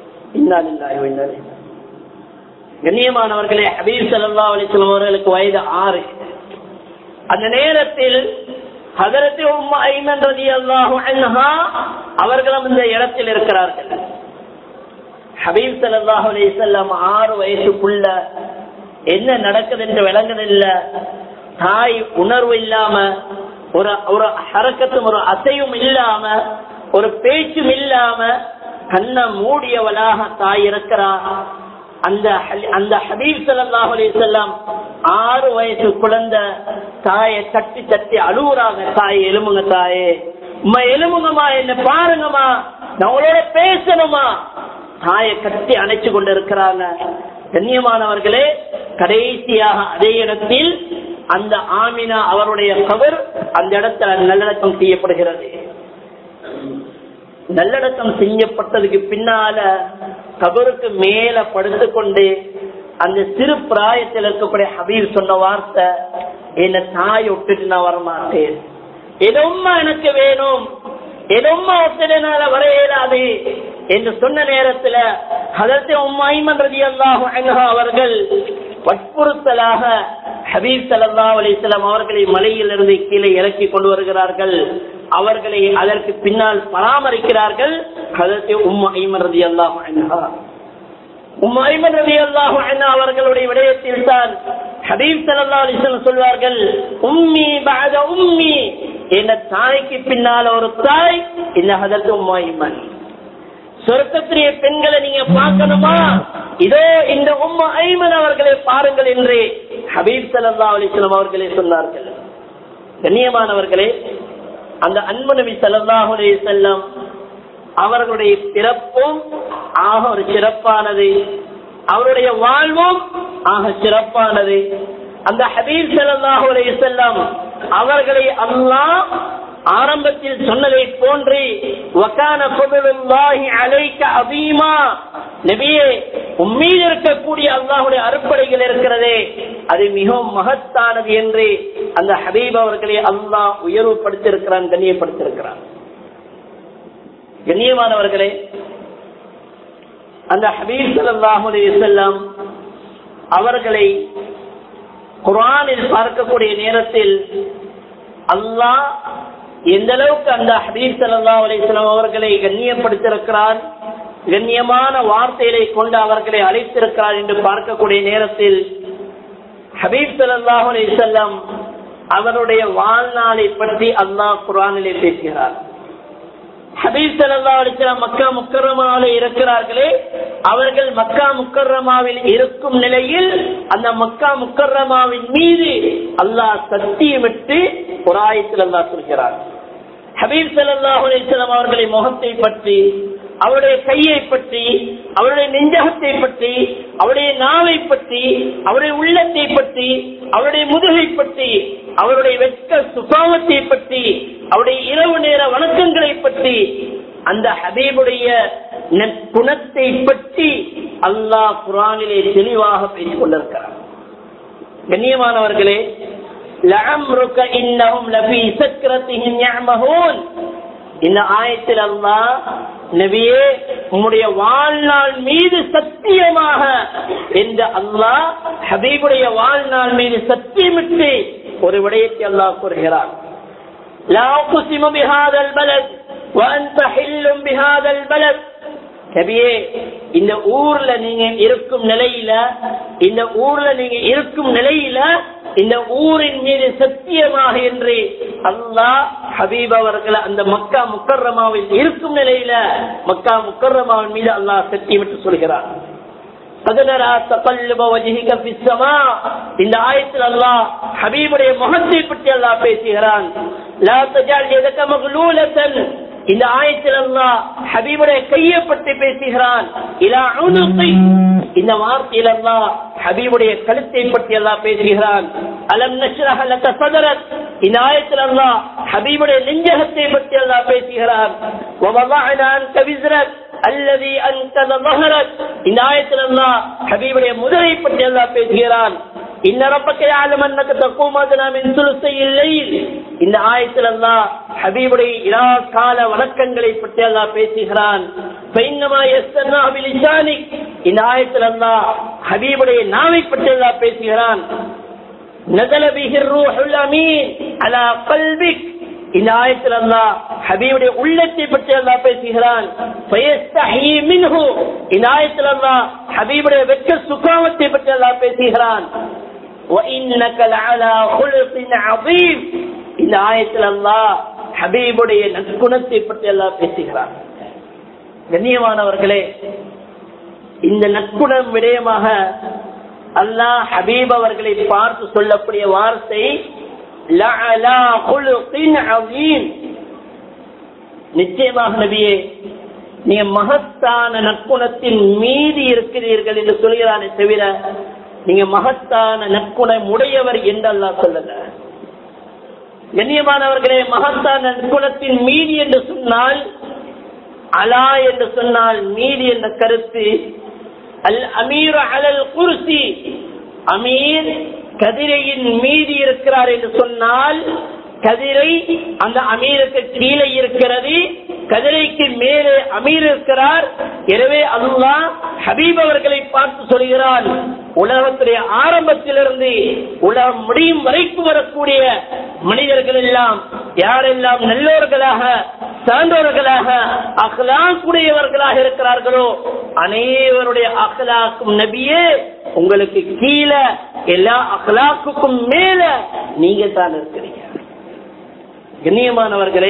கண்ணியமானவர்களே ஹபீப் சல்லா அலிஸ்லாம் அவர்களுக்கு வயது ஆறு அந்த நேரத்தில் ஹதரத்தி உம்மா ஐமன் ரதி அல்லாஹு அன்ஹா அவர்களும் இந்த இடத்தில் இருக்கிறார்கள் ஹபீப் சல்லாஹு அலிசல்லாம் ஆறு வயசுக்குள்ள என்ன நடக்குது என்று விளங்குதில்ல தாய் உணர்வு இல்லாம ஒரு ஒரு ஹரக்கத்தும் ஒரு அசையும் இல்லாம ஒரு பேச்சும் இல்லாம கண்ண மூடியவளாக தாய் இருக்கிறார் அந்த அந்த ஹபீப் சல்லாஹ் அலிசல்லாம் ஆறு வயசு குழந்தை தாயை தட்டி தட்டி அழுவுறாங்க தாய் எலும்புங்க தாயே உமா எலும்புங்கம்மா என்ன பாருங்கம்மா நான் உங்களோட பேசணுமா தாயை கட்டி அணைச்சு கொண்டு இருக்கிறாங்க கண்ணியமானவர்களே கடைசியாக அதே இடத்தில் அந்த ஆமினா அவருடைய கவர் அந்த இடத்துல நல்லடக்கம் செய்யப்படுகிறது நல்லடக்கம் செய்யப்பட்டதுக்கு பின்னால கபருக்கு மேல படுத்து கொண்டு அந்த சிறு பிராயத்தில் இருக்கக்கூடிய ஹபீர் சொன்ன வார்த்தை என்ன தாய் விட்டுட்டு நான் வரமாட்டேன் எதொம்மா எனக்கு வேணும் எதொம்மா ஒத்தனால வர இயலாது என்று சொன்ன நேரத்துல அதற்கு உம்மாய்மன் ரதி அல்லாஹ் அவர்கள் வற்புறுத்தலாக ஹபீப் சல்லா அலிஸ்லாம் அவர்களை மலையிலிருந்து கீழே இறக்கி கொண்டு வருகிறார்கள் அவர்களை அதற்கு பின்னால் பராமரிக்கிறார்கள் அதற்கு உம் ஐமன் ரதி அல்லாஹ் உம் ஐமன் ரதி அல்லாஹ் அவர்களுடைய விடயத்தில் தான் ஹபீப் சல்லா அலிஸ்லாம் சொல்வார்கள் உம்மி பாத உம்மி என்ற தாய்க்கு பின்னால் ஒரு தாய் இந்த ஹதற்கு உம்மாயிமன் சொர்க்கத்திரிய பெண்களை நீங்க பார்க்கணுமா இதோ இந்த உம்ம ஐமன் அவர்களை பாருங்கள் என்று ஹபீப் சல்லா அலிஸ்லாம் அவர்களே சொன்னார்கள் கண்ணியமானவர்களே அந்த அன்பு நபி சல்லாஹு அலி செல்லம் அவர்களுடைய பிறப்பும் ஆக ஒரு சிறப்பானது அவருடைய வாழ்வும் ஆக சிறப்பானது அந்த ஹபீப் சல்லாஹு அலி செல்லம் அவர்களை அல்லாஹ் ஆரம்பத்தில் சொன்னதை போன்று வக்கான அலைக்க அபீமா நபியே உம்மீது இருக்கக்கூடிய அல்லாஹுடைய அறுப்படைகள் இருக்கிறதே அது மிகவும் மகத்தானது என்று அந்த ஹபீப் அவர்களை அல்லாஹ் உயர்வுபடுத்தியிருக்கிறான் கண்ணியப்படுத்தியிருக்கிறான் கண்ணியமானவர்களே அந்த ஹபீப் சல்லாஹுடைய செல்லம் அவர்களை குரானில் பார்க்கக்கூடிய நேரத்தில் அல்லாஹ் எந்த அளவுக்கு அந்த ஹபீப் சல்லா அலிஸ்லாம் அவர்களை கண்ணியப்படுத்திருக்கிறார் கண்ணியமான வார்த்தைகளை கொண்டு அவர்களை அழைத்திருக்கிறார் என்று பார்க்கக்கூடிய நேரத்தில் ஹபீப் சல்லாஹ் அலிசல்லாம் அவருடைய வாழ்நாளை பற்றி அல்லாஹ் குரானிலே பேசுகிறார் ஹபீப் சல்லா அலிஸ்லாம் மக்கா முக்கரமாவில் இருக்கிறார்களே அவர்கள் மக்கா முக்கரமாவில் இருக்கும் நிலையில் அந்த மக்கா முக்கரமாவின் மீது அல்லாஹ் சத்தியமிட்டு ஒரு ஆயத்தில் அல்லாஹ் சொல்கிறார் ஹபீப் சல்லாஹ் அலிஸ்லாம் அவர்களை முகத்தை பற்றி அவருடைய கையை பற்றி அவருடைய நெஞ்சகத்தை பற்றி அவருடைய நாவை பற்றி அவருடைய உள்ளத்தை பற்றி அவருடைய முதுகை பற்றி அவருடைய வெட்க சுபாவத்தை பற்றி அவருடைய இரவு நேர வணக்கங்களை பற்றி அந்த ஹபீபுடைய குணத்தை பற்றி அல்லாஹ் குரானிலே தெளிவாக பேசிக் கொண்டிருக்கிறார் கண்ணியமானவர்களே لعمرك إنهم لفي سكرتهم يعمهون இந்த ஆயத்தில் அல்லா நபியே உம்முடைய வாழ்நாள் மீது சத்தியமாக என்ற அல்லாஹ் ஹபீபுடைய வாழ்நாள் மீது சத்தியமிட்டு ஒரு விடயத்தை அல்லாஹ் கூறுகிறார் لا أقسم بهذا البلد وأنت حل بهذا البلد நபியே இந்த ஊர்ல நீங்க இருக்கும் நிலையில இந்த ஊர்ல நீங்க இருக்கும் நிலையில இந்த ஊரின் மீது சத்தியமாக என்று அல்லாஹ் ஹபீப் அவர்கள் அந்த மக்கா முக்கர்ரமாவில் இருக்கும் நிலையில மக்கா முக்கர்ரமாவின் மீது அல்லாஹ் சத்தியமிட்டு சொல்கிறார் இந்த ஆயத்தில் அல்லாஹ் ஹபீபுடைய முகத்தை பற்றி அல்லாஹ் பேசுகிறான் இந்த ஆயத்தில் அல்லாஹ் ஹபீபுடைய கையை பற்றி பேசுகிறான் இந்த வார்த்தையில் அல்லாஹ் ஹபீபுடைய கழுத்தை பற்றி அல்லாஹ் பேசுகிறான் அலம் நஷ்ரஹ லக சதரத் இந்த ஆயத்தில் அல்லாஹ் ஹபீபுடைய நெஞ்சகத்தை பற்றி அல்லாஹ் பேசுகிறான் வவضعنا عنك وزرك الذي انقض ظهرك இந்த ஆயத்தில் அல்லாஹ் ஹபீபுடைய முதலை பற்றி அல்லாஹ் பேசுகிறான் இன்ன ரப்பக்க யாழும் அன்னக்கு தக்குமாதனா மின் சுலுசை இல்லை இந்த ஆயத்தில் அல்லாஹ் ஹபீபுடைய இரா கால வணக்கங்களை பற்றி அல்லாஹ் பேசுகிறான் பைன்னமா எஸ்தர்னா பிலிசானிக் இந்த ஆயத்தில் அல்லாஹ் ஹபீபுடைய நாவை பற்றி அல்லாஹ் பேசுகிறான் நதல பிஹி ரூஹுல் அமீன் அலா கல்பிக் இந்த ஆயத்தில் அல்லாஹ் ஹபீபுடைய உள்ளத்தை பற்றி அல்லாஹ் பேசுகிறான் ஃபயஸ்தஹி மின்ஹு இந்த ஆயத்தில் அல்லாஹ் ஹபீபுடைய வெட்க சுகாமத்தை பற்றி அல்லாஹ் பேசுகிறான் وَإِنَّكَ لَعَلَى خُلُقٍ عَظِيمٍ இந்த ஆயத்தில் அல்லாஹ் ஹபீபுடைய நற்குணத்தை பற்றி அல்லாஹ் பேசுகிறான் கண்ணியமானவர்களே இந்த நற்குணம் விடயமாக அல்லாஹ் ஹபீப் அவர்களை பார்த்து சொல்லக்கூடிய வார்த்தை லஅலா குலுகின் அதீம். நிச்சயமாக நபியே நீங்க மகத்தான நற்குணத்தின் மீதி இருக்கிறீர்கள் என்று சொல்கிறானே தவிர நீங்க மகத்தான நற்குணம் உடையவர் என்று அல்லாஹ் சொல்லல கண்ணியமானவர்களே மகத்தான நற்குணத்தின் மீதி என்று சொன்னால் அலா என்று சொன்னால் மீதி என்ற கருத்து அல் அமீர் அலல் குர்சி அமீர் கதிரையின் மீதி இருக்கிறார் என்று சொன்னால் கதிரை அந்த அமீருக்கு கீழே இருக்கிறது கதிரைக்கு மேலே அமீர் இருக்கிறார் எனவே அல்லாஹ் ஹபீப் அவர்களை பார்த்து சொல்கிறான் உலகத்துடைய ஆரம்பத்திலிருந்து உலகம் முடியும் வரைக்கும் வரக்கூடிய மனிதர்கள் எல்லாம் யாரெல்லாம் நல்லோர்களாக சான்றோர்களாக அகலாக்குடையவர்களாக இருக்கிறார்களோ அனைவருடைய அகலாக்கும் நபியே உங்களுக்கு கீழே எல்லா அகலாக்குக்கும் மேல நீங்க தான் இருக்கிறீங்க கண்ணியமானவர்களே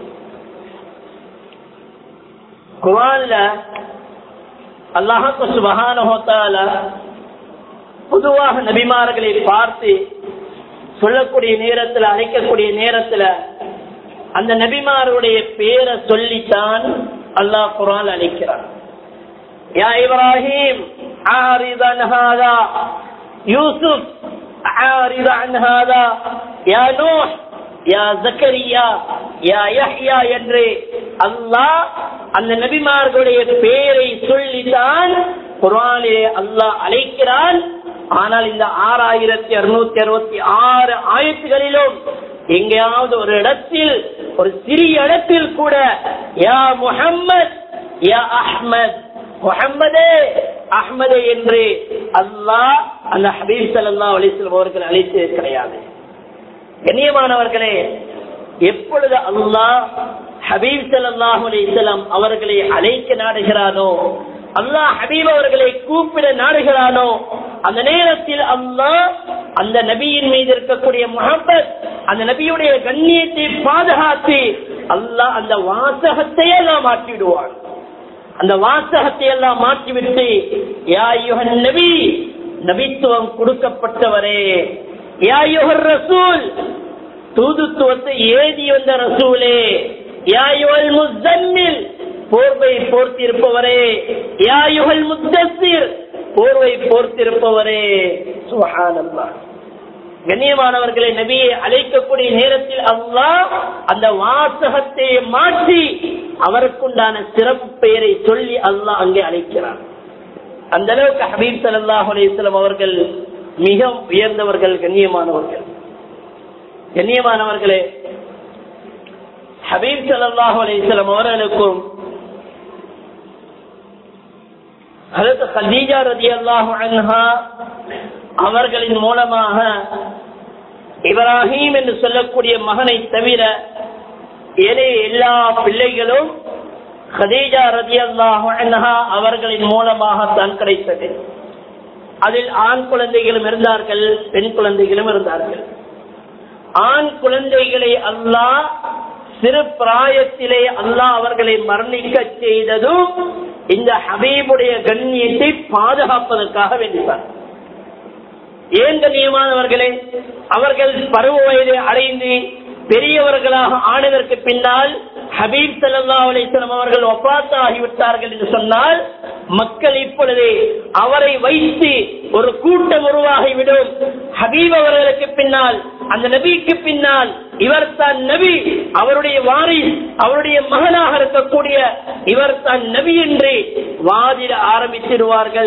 குரான்ல அல்லாஹு சுபஹானஹோத்தால பொதுவாக நபிமார்களை பார்த்து சொல்லக்கூடிய நேரத்துல அழைக்கக்கூடிய நேரத்துல அந்த நபிமாருடைய பேரை சொல்லித்தான் அல்லாஹ் குரான் அழைக்கிறான் யா இப்ராஹிம் ஆரித் அன் ஹாதா யூசுப் ஆரித் அன் ஹாதா யா நூஹ் யா ஜக்கரியா யா யஹ்யா என்று அல்லாஹ் அந்த நபிமார்களுடைய பெயரை சொல்லித்தான் குரானிலே அல்லாஹ் அழைக்கிறான் ஆனால் இந்த ஆறாயிரத்தி அறுநூத்தி அறுபத்தி ஆறு ஆயிரத்துகளிலும் எங்கேயாவது ஒரு இடத்தில் ஒரு சிறிய இடத்தில் கூட யா முஹம்மத் யா அஹ்மத் முஹம்மதே அஹ்மதே என்று அல்லாஹ் அந்த ஹபீப் ஸல்லல்லாஹு அலைஹி வஸல்லம் அவர்கள் அழைத்தது கிடையாது கண்ணியமானவர்களே எப்பொழுது அல்லாஹ் ஹபீப் ஸல்லல்லாஹு அலைஹி வஸல்லம் அவர்களை அழைக்க நாடுகிறானோ அல்லாஹ் ஹபீப் அவர்களை கூப்பிட நாடுகிறானோ அந்த நேரத்தில் அல்லாஹ் அந்த நபியின் மீது இருக்கக்கூடிய முகப்பத் அந்த நபியுடைய கண்ணியத்தை பாதுகாத்து அல்லாஹ் அந்த வாசகத்தை எல்லாம் மாற்றிவிடுவான் அந்த வாசகத்தை எல்லாம் மாற்றிவிட்டு யா யுகன் நபி நபித்துவம் கொடுக்கப்பட்டவரே யா யுகர் ரசூல் தூதுத்துவத்தை ஏதி வந்த ரசூலே யா யுகல் முஸ்தம்மில் போர்வை போர்த்திருப்பவரே யா யுகல் முத்தசிர் போர்வை போர்த்திருப்பவரே சுஹானல்லாஹ் கண்ணியமானவர்களை நபியை அழைக்கக்கூடிய நேரத்தில் அல்லாஹ் அந்த வாசகத்தை மாற்றி அவருக்குண்டான சிறப்பு பெயரை சொல்லி அல்லாஹ் அங்கே அழைக்கிறார் அந்த அளவுக்கு ஹபீப் சல்லாஹ் அலிஸ்லாம் அவர்கள் மிக உயர்ந்தவர்கள் கண்ணியமானவர்கள் கண்ணியமானவர்களே ஹபீப் சல்லாஹ் அலிஸ்லாம் அவர்களுக்கும் அதற்கு ஹதீஜா ரதி அல்லாஹு அன்ஹா அவர்களின் மூலமாக இப்ராஹிம் என்று சொல்லக்கூடிய மகனை தவிர ஏனைய எல்லா பிள்ளைகளும் ஹதீஜா ரதி அல்லாஹு அன்ஹா அவர்களின் மூலமாக தான் கிடைத்தது அதில் ஆண் குழந்தைகளும் இருந்தார்கள் பெண் குழந்தைகளும் இருந்தார்கள் ஆண் குழந்தைகளை அல்லாஹ் சிறு பிராயத்திலே அல்லாஹ் அவர்களை மரணிக்க செய்ததும் இந்த ஹபீபுடைய கண்ணியத்தை பாதுகாப்பதற்காக வேண்டிப்பார் ஏன் கண்ணியமானவர்களே அவர்கள் பருவ வயதை அடைந்து பெரியவர்களாக ஆனதற்கு பின்னால் ஹபீப் சல்லா அலிஸ்லாம் அவர்கள் ஒப்பாத்த ஆகிவிட்டார்கள் என்று சொன்னால் மக்கள் இப்பொழுது அவரை வைத்து ஒரு கூட்டம் உருவாகிவிடும் ஹபீப் அவர்களுக்கு பின்னால் அந்த நபிக்கு பின்னால் இவர் தான் நபி அவருடைய வாரிஸ் அவருடைய மகனாக இருக்கக்கூடிய இவர் தான் நபி என்று வாதிட ஆரம்பித்திடுவார்கள்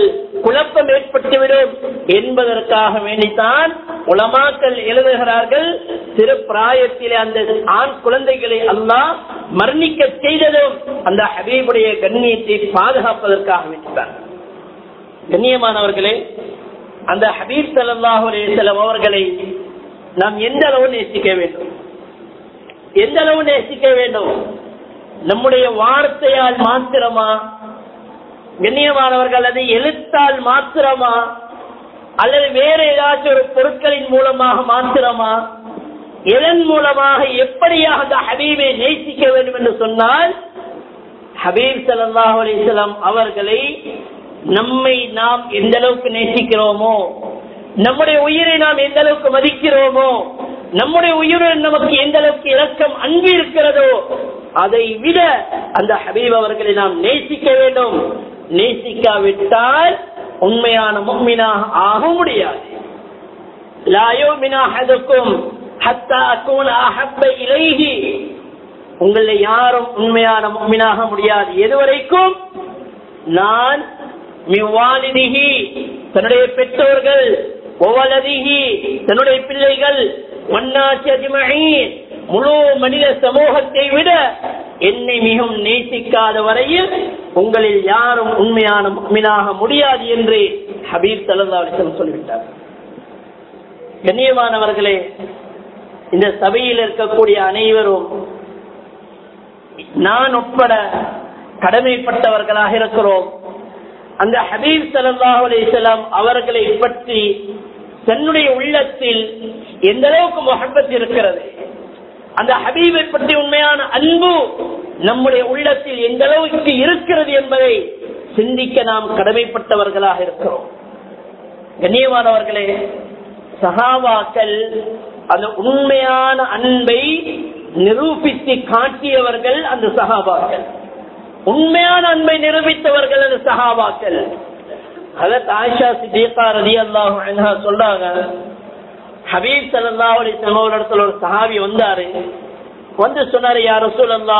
குழப்பம் ஏற்பட்டுவிடும் என்பதற்காக வேண்டித்தான் உலமாக்கள் எழுதுகிறார்கள் சிறு பிராயத்திலே அந்த ஆண் குழந்தைகளை அல்லாஹ் மரணிக்க செய்ததும் அந்த ஹபீபுடைய கண்ணியத்தை பாதுகாப்பதற்காக வேண்டித்தான் கண்ணியமானவர்களே அந்த ஹபீப் சல்லாஹூ அலிசலம் அவர்களை நாம் எந்த அளவு நேசிக்க வேண்டும் எந்த அளவு நேசிக்க வேண்டும் நம்முடைய வார்த்தையால் மாத்திரமா கண்ணியமானவர்கள் அதை எழுத்தால் மாத்திரமா அல்லது வேற ஏதாச்சும் ஒரு பொருட்களின் மூலமாக மாத்திரமா எதன் மூலமாக எப்படியாக அந்த ஹபீபை நேசிக்க வேண்டும் என்று சொன்னால் ஹபீப் சல்லாஹ் அலிஸ்லாம் அவர்களை நம்மை நாம் எந்த அளவுக்கு நேசிக்கிறோமோ நம்முடைய உயிரை நாம் எந்த அளவுக்கு மதிக்கிறோமோ நம்முடைய உயிருடன் நமக்கு எந்த அளவுக்கு இலக்கம் அன்பு இருக்கிறதோ அதை விட அந்த ஹபீப் அவர்களை நாம் நேசிக்க வேண்டும் நேசிக்காவிட்டால் உண்மையான முக்மினாக ஆக முடியாது லாயோ மினாஹதுக்கும் ஹத்தா அக்கூன அஹப்ப இலைஹி உங்களை யாரும் உண்மையான முக்மினாக முடியாது எதுவரைக்கும் நான் மிவாலிதிகி தன்னுடைய பெற்றோர்கள் ஒவலதிகி தன்னுடைய பிள்ளைகள் ஒன்னாசி அஜ்மஈன் முழு மனித சமூகத்தை விட என்னை மிகவும் நேசிக்காத வரையில் உங்களில் யாரும் உண்மையான முக்மினாக முடியாது என்று ஹபீப் சல்லா அலிசம் சொல்லிவிட்டார் கண்ணியமானவர்களே இந்த சபையில் இருக்கக்கூடிய அனைவரும் நான் உட்பட கடமைப்பட்டவர்களாக இருக்கிறோம் அந்த ஹபீப் சல்லாஹ் அலிசலாம் அவர்களை பற்றி தன்னுடைய உள்ளத்தில் எந்த அளவுக்கு முகப்பத் இருக்கிறது அந்த ஹபீபை பற்றி உண்மையான அன்பு நம்முடைய உள்ளத்தில் எந்த அளவுக்கு இருக்கிறது என்பதை சிந்திக்க நாம் கடமைப்பட்டவர்களாக இருக்கிறோம் கண்ணியமானவர்களே சகாபாக்கள் அந்த உண்மையான அன்பை நிரூபித்து காட்டியவர்கள் அந்த சகாபாக்கள் உண்மையான அன்பை நிரூபித்தவர்கள் அந்த சகாபாக்கள் அதற்கு ஆயிஷா சித்தீகா ரதி அல்லாஹ் சொல்றாங்க ஹபீப் சல்லா அலிஸ்லாம் ஒரு இடத்துல ஒரு சஹாபி வந்தாரு வந்து சொன்னாரு யார் ரசூல் அல்லா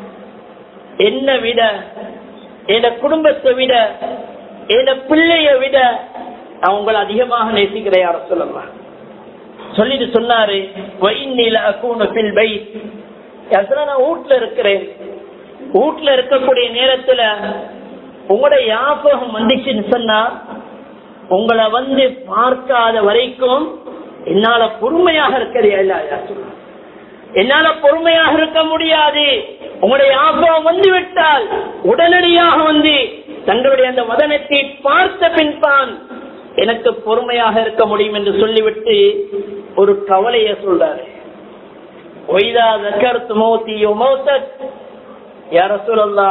என்ன விட என் குடும்பத்தை விட என் பிள்ளைய விட நான் உங்களை அதிகமாக நேசிக்கிறேன் யார சொல்லலாம் சொல்லிட்டு சொன்னாரு வைநில அக்கூன பில் பை நான் வீட்டுல இருக்கிறேன் வீட்டுல இருக்கக்கூடிய நேரத்துல உங்களுடைய ஞாபகம் வந்துச்சுன்னு சொன்னா உங்களை வந்து பார்க்காத வரைக்கும் என்னால பொறுமையாக இருக்கிறதா என்னால பொறுமையாக இருக்க முடியாது உங்களுடைய ஞாபகம் வந்து விட்டால் உடனடியாக வந்து தங்களுடைய அந்த வதனத்தை பார்த்த பின் தான் எனக்கு பொறுமையாக இருக்க முடியும் என்று சொல்லிவிட்டு ஒரு கவலைய சொல்றாரு ஒய்தா தக்கர்த்து மோத்தியோ மோசத் யார சொல்லல்லா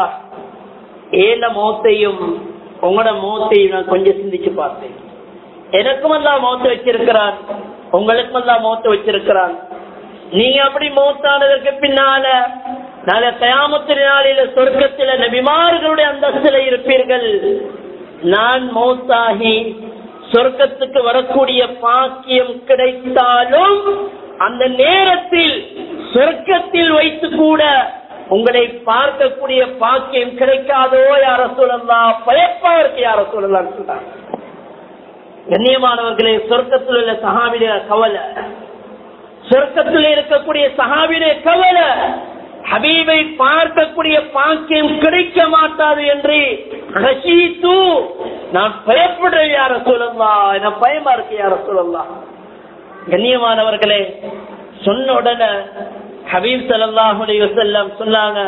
ஏன மோத்தையும் உங்களோட மோத்தையும் நான் கொஞ்சம் சிந்திச்சு பார்த்தேன் எனக்கும் எல்லாம் மௌத்த வச்சிருக்கிறான் உங்களுக்கும் எல்லாம் மௌத்த வச்சிருக்கிறான் நீங்க அப்படி மௌத்தானதற்கு பின்னால நாளை கயாமத்தின நாளில சொர்க்கத்தில நபிமார்களுடைய அந்தஸ்தில இருப்பீர்கள் நான் மௌத்தாகி சொர்க்கத்துக்கு வரக்கூடிய பாக்கியம் கிடைத்தாலும் அந்த நேரத்தில் சொர்க்கத்தில் வைத்து கூட உங்களை பார்க்கக்கூடிய பாக்கியம் கிடைக்காதோ யார சொல்லலாம் பயப்பாருக்கு யார சொல்லலாம் சொல்றாங்க கண்ணியமானவர்களே சொர்க்கத்தில் உள்ள சகாவிட கவலை சொர்க்கத்தில் இருக்கக்கூடிய சகாவிட கவலை ஹபீபை பார்க்கக்கூடிய பாக்கியம் கிடைக்க மாட்டாது என்று ரஷீத்து நான் பயப்படுறேன் யார சொல்லலாம் என பயமா இருக்கு யார சொல்லலாம் கண்ணியமானவர்களே சொன்ன உடனே ஹபீப் சல்லாஹ் வசல்லம் சொன்னாங்க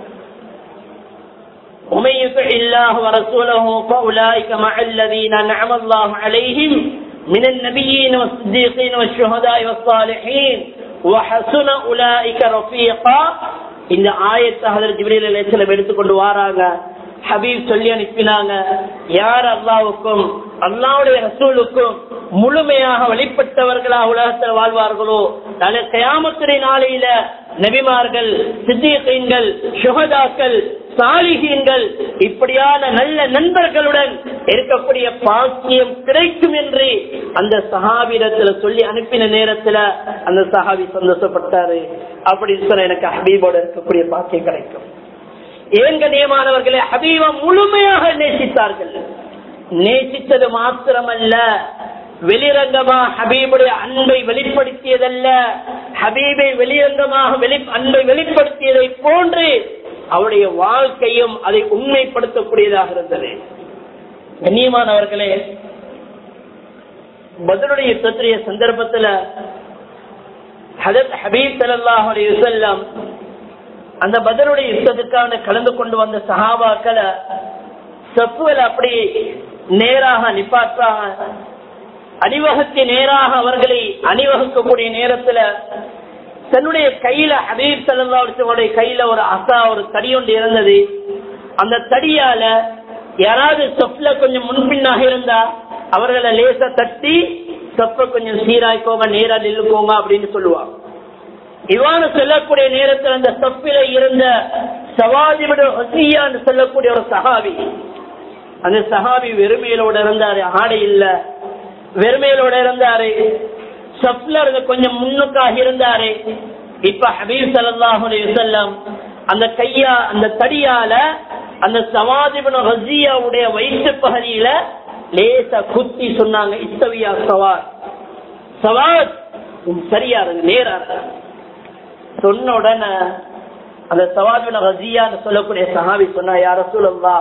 ومن يطع الله ورسوله فاولئك مع الذين انعم الله عليهم من النبيين والصديقين والشهداء والصالحين وحسن اولئك رفيقا இந்த ஆயத்தை ஹதர் ஜிப்ரீல் அலைஹிஸ்ஸலாம் எடுத்துக்கொண்டு வராங்க ஹபீப் சொல்லி அனுப்பினாங்க யார் அல்லாவுக்கும் அல்லாவுடைய ரசூலுக்கும் முழுமையாக வழிபட்டவர்களாக உலகத்தில் வாழ்வார்களோ நாளை கயாமத்துறை நாளையில நபிமார்கள் சித்தியங்கள் சுகதாக்கள் சாலிகீன்கள் இப்படியான நல்ல நண்பர்களுடன் இருக்கக்கூடிய பாக்கியம் கிடைக்கும் என்று அந்த சஹாபிடத்துல சொல்லி அனுப்பின நேரத்துல அந்த சஹாபி சந்தோஷப்பட்டாரு அப்படின்னு சொன்ன எனக்கு ஹபீபோட இருக்கக்கூடிய பாக்கியம் கிடைக்கும் ஏன் கண்ணியமானவர்களே ஹபீபா முழுமையாக நேசித்தார்கள் நேசித்தது மாத்திரமல்ல வெளிரங்கமா ஹபீபுடைய அன்பை வெளிப்படுத்தியதல்ல ஹபீபை வெளிரங்கமாக வெளி அன்பை வெளிப்படுத்தியதை போன்று அவருடைய வாழ்க்கையும் அதை உண்மைப்படுத்தக்கூடியதாக இருந்தது கண்ணியமானவர்களே பதிலுடைய யுத்தத்துடைய சந்தர்ப்பத்துல ஹதரத் ஹபீப் ஸல்லல்லாஹு அலைஹி வஸல்லம் அந்த பதிலுடைய யுத்தத்துக்கான கலந்து கொண்டு வந்த சஹாபாக்களை செப்புகள் அப்படி நேராக நிப்பாற்றாங்க அணிவகுக்கு நேராக அவர்களை அணிவகுக்கக்கூடிய நேரத்துல தன்னுடைய கையில ஹபீப் சல்லாவுடைய கையில ஒரு அசா ஒரு தடி ஒன்று இருந்தது அந்த தடியால யாராவது சொப்ல கொஞ்சம் முன்பின்னாக இருந்தா அவர்களை லேசா தட்டி சொப்ப கொஞ்சம் சீராய்க்கோங்க நேரா நில்லுக்கோங்க அப்படின்னு சொல்லுவாங்க இவ்வாறு சொல்லக்கூடிய நேரத்தில் அந்த சொப்பில இருந்த சவாதிவிட ஹசியான்னு சொல்லக்கூடிய ஒரு சஹாபி அந்த சஹாபி வெறுமையிலோட இருந்தாரு ஆடை இல்ல வெறுமையிலோட இருந்தாரு சப்ல இருந்த கொஞ்சம் முன்னுக்காக இருந்தாரு இப்ப ஹபீப் சல்லாஹு செல்லம் அந்த கையா அந்த தடியால அந்த சவாதிபன ரசியாவுடைய வயிற்று பகுதியில லேசா குத்தி சொன்னாங்க இத்தவியா சவார் சவார் சரியா இருக்கு நேரா இருக்கு சொன்ன உடனே அந்த சவாபின ரசியான்னு சொல்லக்கூடிய சஹாபி சொன்னா யார சொல்லா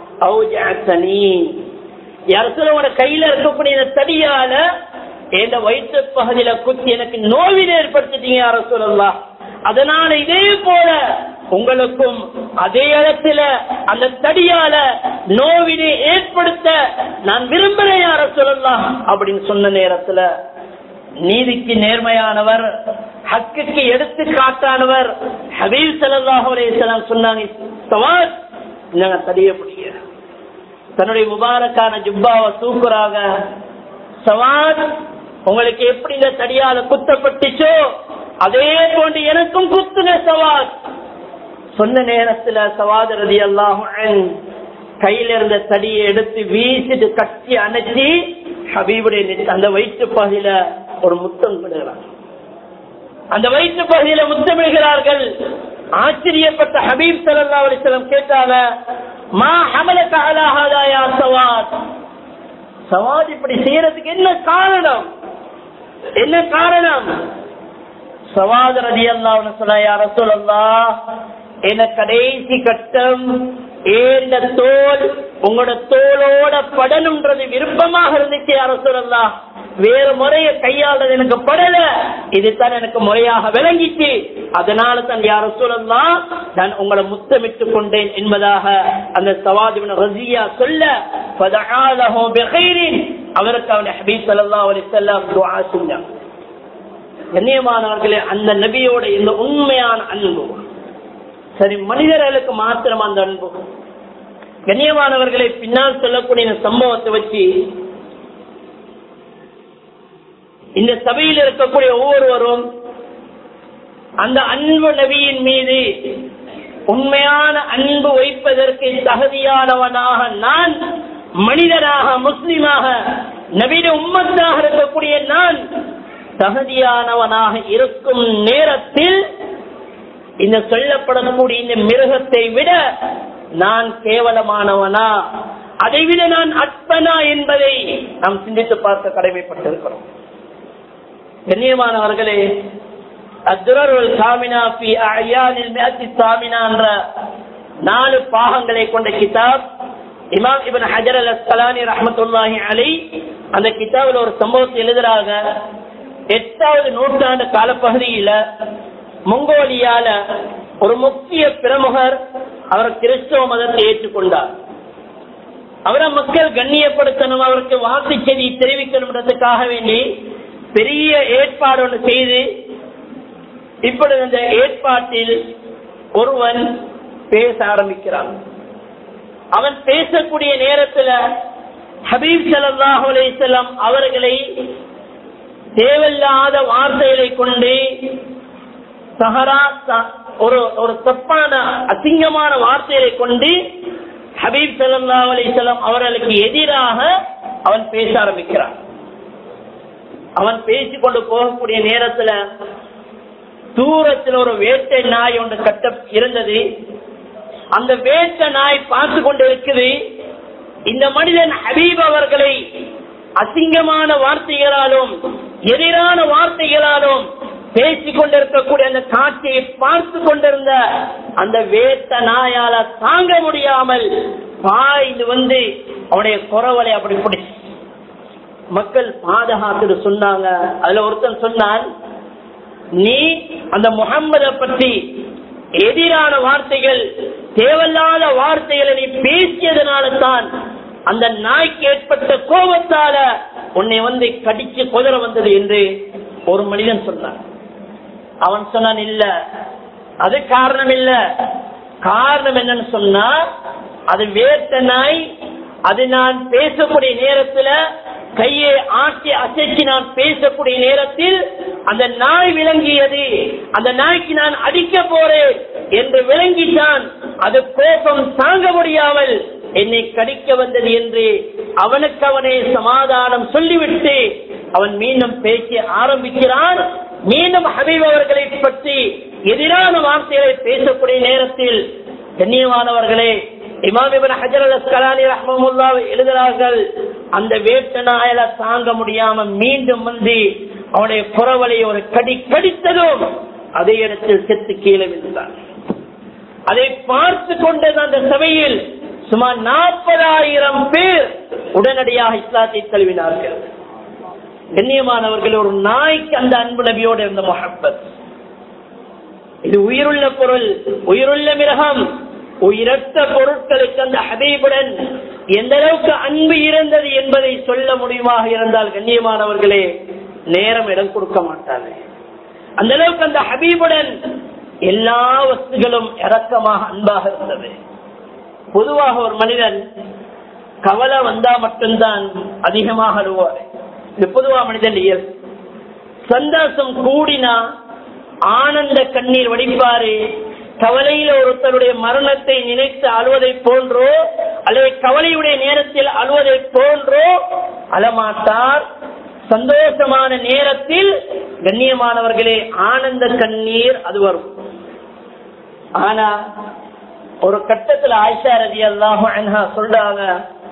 யாரத்துல கையில இருக்கக்கூடிய இந்த தடியால எந்த வயிற்று பகுதியில குத்தி எனக்கு நோவினை ஏற்படுத்திட்டீங்க யார சொல்லலாம் அதனால இதே போல உங்களுக்கும் அதே இடத்துல அந்த தடியால நோவினை ஏற்படுத்த நான் விரும்புறேன் யார சொல்லலாம் அப்படின்னு சொன்ன நேரத்துல நீதிக்கு நேர்மையானவர் ஹக்குக்கு எடுத்து காட்டானவர் ஹபீல் சல்லாஹ் சொன்னாங்க சவால் நாங்க தடிய முடிய தன்னுடைய முபாரக்கான ஜுப்பாவை தூக்குறாங்க சவால் உங்களுக்கு எப்படி இந்த தடியால குத்தப்பட்டுச்சோ அதே போன்று எனக்கும் குத்துன சவால் சொன்ன நேரத்துல சவாதரதி அல்லாஹ் கையில இருந்த தடியை எடுத்து வீசிட்டு கட்டி அணைச்சி ஹபீபுடைய அந்த வயிற்று பகுதியில ஒரு முத்தம் விடுகிறார் அந்த வயிற்று பகுதியில முத்தமிடுகிறார்கள் ஆச்சரியப்பட்ட ஹபீப் சல்லா அலிஸ்லம் கேட்டாங்க மா ஹமலக அலா ஹாதா யா சவாத் சவாத் இப்படி செய்யறதுக்கு என்ன காரணம் என்ன காரணம் சவாத் ரதி அல்லாஹ்னு சொல்ல யா ரசூலல்லாஹ் என்ன கடைசி கட்டம் ஏந்த தோல் உங்களோட தோலோட படணும்ன்றது விருப்பமாக இருந்துச்சு யார சொல்லலாம் வேற முறைய கையாளது எனக்கு படல இதுதான் எனக்கு முறையாக விளங்கிச்சு அதனால தான் யார சொல்லலாம் நான் உங்களை முத்தமிட்டு கொண்டேன் என்பதாக அந்த சவாதிபின் ரசியா சொல்ல அவருக்கு அவனை ஹபீப் சல்லா அலி செல்லாம் துவா செஞ்சான் கண்ணியமானவர்களே அந்த நபியோட இந்த உண்மையான அன்பு சரி மனிதர்களுக்கு மாத்திரம் அந்த அன்பு கண்ணியமானவர்களை பின்னால் சொல்லக்கூடிய இந்த சம்பவத்தை வச்சு இந்த சபையில் இருக்கக்கூடிய ஒவ்வொருவரும் அந்த அன்பு நபியின் மீது உண்மையான அன்பு வைப்பதற்கு தகுதியானவனாக நான் மனிதனாக முஸ்லிமாக நவீன உம்மத்தாக இருக்கக்கூடிய நான் தகுதியானவனாக இருக்கும் நேரத்தில் இந்த சொல்லப்படக்கூடிய இந்த மிருகத்தை விட நான் கேவலமானவனா அதை விட நான் அற்பனா என்பதை நாம் சிந்தித்து பார்க்க கடமைப்பட்டிருக்கிறோம் கண்ணியமானவர்களே அத்துரருள் சாமினா பி அயானில் மேத்தி சாமினா என்ற நாலு பாகங்களை கொண்ட கிதாப் இமாம் இபன் ஹஜர் அல் அஸ்கலானி ரஹமத்துல்லாஹி அலை அந்த கிதாபில் ஒரு சம்பவத்தை எழுதுறாங்க எட்டாவது நூற்றாண்டு காலப்பகுதியில மங்கோலியால ஒரு முக்கிய பிரமுகர் அவர் கிறிஸ்தவ மதத்தை ஏற்றுக்கொண்டார் அவரை மக்கள் கண்ணியப்படுத்தணும் அவருக்கு வாக்கு செய்தி தெரிவிக்கணும்ன்றதுக்காக வேண்டி பெரிய ஏற்பாடு ஒன்று செய்து இப்பொழுது இந்த ஏற்பாட்டில் ஒருவன் பேச ஆரம்பிக்கிறான் அவன் பேசக்கூடிய நேரத்தில் ஹபீப் சல்லாஹ் அலிசல்லாம் அவர்களை தேவையில்லாத வார்த்தைகளை கொண்டு சஹரா ஒரு ஒரு தப்பான அசிங்கமான வார்த்தைகளை கொண்டு ஹபீப் சல்லா அலிசல்லாம் அவர்களுக்கு எதிராக அவன் பேச ஆரம்பிக்கிறான் அவன் பேசிக்கொண்டு போகக்கூடிய நேரத்துல தூரத்தில் ஒரு வேட்டை நாய் ஒன்று கட்ட இருந்தது அந்த வேட்டை நாய் பார்த்து கொண்டு இருக்குது இந்த மனிதன் ஹபீப் அவர்களை அசிங்கமான வார்த்தைகளாலும் எதிரான வார்த்தைகளாலும் பேசிக் கொண்டிருக்கக்கூடிய அந்த காட்சியை பார்த்து கொண்டிருந்த அந்த வேத்த நாயால தாங்க முடியாமல் பாய்ந்து வந்து அவனுடைய குறவலை அப்படி பிடிச்சு மக்கள் பாதுகாத்து சொன்னாங்க அதுல ஒருத்தன் சொன்னான் நீ அந்த முகம்மத பற்றி எதிரான வார்த்தைகள் தேவையில்லாத வார்த்தைகளை நீ பேசியதனால தான் அந்த நாய்க்கு ஏற்பட்ட கோபத்தால உன்னை வந்து கடிச்சு குதிர வந்தது என்று ஒரு மனிதன் சொன்னான் அவன் சொன்னான் இல்ல அது காரணம் இல்ல காரணம் என்னன்னு சொன்னா அது வேட்ட நாய் அது நான் பேசக்கூடிய நேரத்துல கையை ஆட்டி அசைச்சு நான் பேசக்கூடிய நேரத்தில் அந்த நாய் விளங்கியது அந்த நாய்க்கு நான் அடிக்க போறேன் என்று விளங்கித்தான் அது கோபம் தாங்க முடியாமல் என்னை கடிக்க வந்தது என்று அவனுக்கு அவனே சமாதானம் சொல்லிவிட்டு அவன் மீண்டும் பேச ஆரம்பிக்கிறான் மீண்டும் ஹபீப் அவர்களை பற்றி எதிரான வார்த்தைகளை பேசக்கூடிய நேரத்தில் கண்ணியமானவர்களே இமாம் இபின் ஹஜர் அல் அஸ்கலானி ரஹ்மமுல்லா எழுதுகிறார்கள் அந்த வேட்ட நாயல தாங்க முடியாம மீண்டும் வந்து அவனுடைய புறவலை ஒரு கடி கடித்ததும் அதே இடத்தில் செத்து கீழே விழுந்தான் அதை பார்த்து கொண்டது அந்த சபையில் சுமார் நாற்பதாயிரம் பேர் உடனடியாக இஸ்லாத்தை தழுவினார்கள் கண்ணியமானவர்கள் ஒரு நாய்க்கு அந்த அன்பு நபியோடு இருந்த மொஹப்பத் இது உயிருள்ள பொருள் உயிருள்ள மிருகம் உயிரற்ற பொருட்களுக்கு அந்த ஹபீபுடன் எந்த அளவுக்கு அன்பு இருந்தது என்பதை சொல்ல முடியுமாக இருந்தால் கண்ணியமானவர்களே நேரம் இடம் கொடுக்க மாட்டாங்க அந்த அளவுக்கு அந்த ஹபீபுடன் எல்லா வஸ்துகளும் இறக்கமாக அன்பாக இருந்தது பொதுவாக ஒரு மனிதன் கவலை வந்தா மட்டும்தான் அதிகமாக அழுவார் இது பொதுவா மனிதன் இயல் சந்தோஷம் கூடினா ஆனந்த கண்ணீர் வடிப்பாரு கவலையில ஒருத்தருடைய மரணத்தை நினைத்து அழுவதை போன்றோ அல்லது கவலையுடைய நேரத்தில் அழுவதை போன்றோ அழமாட்டார் சந்தோஷமான நேரத்தில் கண்ணியமானவர்களே ஆனந்த கண்ணீர் அது வரும் ஆனா ஒரு கட்டத்தில் ஆயிஷா ரதி அல்லாஹ் சொல்றாங்க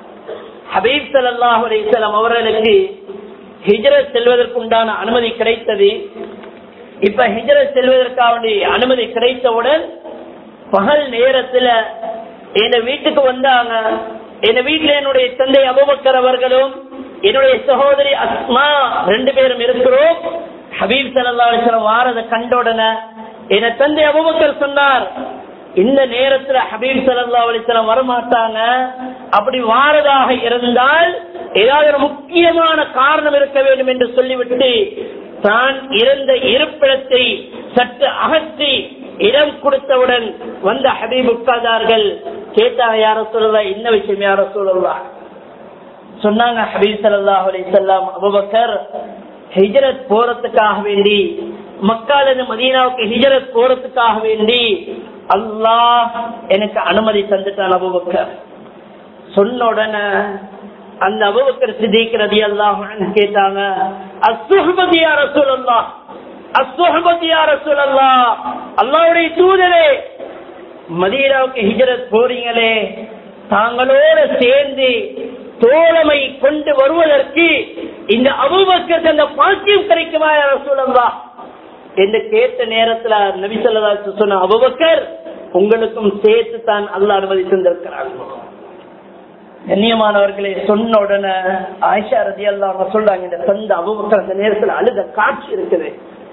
ஹபீப் சல்லாஹ் அலிசல்லாம் அவர்களுக்கு ஹிஜரத் செல்வதற்கு உண்டான அனுமதி கிடைத்தது இப்ப ஹிஜரத் செல்வதற்காக அனுமதி கிடைத்தவுடன் பகல் நேரத்துல என் வீட்டுக்கு வந்தாங்க என் வீட்டுல என்னுடைய தந்தை அபுபக்கர் அவர்களும் என்னுடைய சகோதரி அஸ்மா ரெண்டு பேரும் இருக்கிறோம் ஹபீப் சல்லா அலிஸ்லாம் வாரத கண்ட உடனே என் தந்தை அபுபக்கர் சொன்னார் இந்த நேரத்துல ஹபீப் சல்லா அலிஸ்லாம் வரமாட்டாங்க அப்படி வாரதாக இருந்தால் ஏதாவது ஒரு முக்கியமான காரணம் இருக்க வேண்டும் என்று சொல்லிவிட்டு தான் இருந்த இருப்பிடத்தை சற்று அகற்றி இடம் கொடுத்தவுடன் வந்த ஹபீப் உட்கார்ந்தார்கள் கேட்டாங்க யார சொல்லலாம் என்ன விஷயம் யார சொல்லலாம் சொன்னாங்க ஹபீப் சல்லா அலிசல்லாம் அபுபக்கர் ஹிஜரத் போறதுக்காக வேண்டி மக்கால மதீனாவுக்கு ஹிஜரத் போறதுக்காக வேண்டி அல்லாஹ் எனக்கு அனுமதி தந்துட்டான் அபுபக்கர் சொன்ன உடனே அந்த அபுபக்கர் சித்திக்கிறது அல்லாஹ் கேட்டாங்க அசுஹபதி யார சொல்லலாம் அசுஹபதி யார சொல்லலாம் அல்லாவுடைய தூதரே மதீனாவுக்கு ஹிஜரத் போறீங்களே தாங்களோட சேர்ந்து தோழமை கொண்டு வருவதற்கு இந்த அபுபக்கருக்கு அந்த பாக்கியம் கிடைக்குமா யார சொல்லலாம் என்று கேட்ட நேரத்துல நபி சொல்லா சொன்ன அபுபக்கர் உங்களுக்கும் சேர்த்து தான் அல்ல அனுமதி தந்திருக்கிறாங்க கண்ணியமானவர்களை சொன்ன உடனே ஆயிஷா ரதி அல்லா சொல்றாங்க இந்த தந்த அபுபக்கர் அந்த நேரத்துல அழுத காட்சி இருக்குது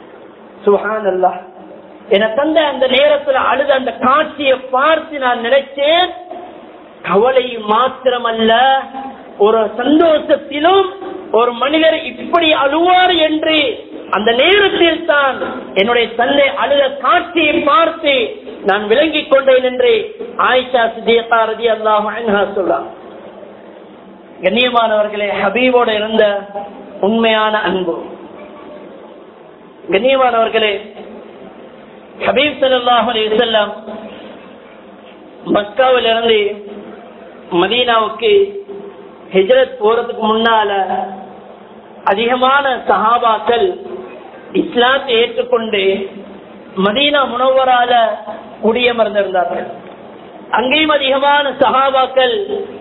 சுஹான் அல்லா என தந்த அந்த நேரத்துல அழுத அந்த காட்சியை பார்த்து நான் நினைச்சேன் கவலை மாத்திரமல்ல ஒரு சந்தோஷத்திலும் ஒரு மனிதர் இப்படி அழுவார் என்று அந்த நேரத்தில் தான் என்னுடைய தந்தை அழுத காட்சியை பார்த்து நான் விளங்கிக் கொண்டேன் என்று ஆயிஷா சித்தியகா ரதி அல்லாஹ் சொல்றான் கண்ணியமானவர்களே ஹபீபோட இருந்த உண்மையான அன்பு கண்ணியமானவர்களே ஹபீப் சல்லாஹ் அலிசல்லாம் மக்காவில் இருந்து மதீனாவுக்கு ஹிஜரத் போறதுக்கு முன்னால அதிகமான சஹாபாக்கள் இஸ்லாத்தை ஏற்றுக்கொண்டு மதீனா முனவரால குடியமர்ந்திருந்தார்கள் அங்கேயும் அதிகமான சஹாபாக்கள்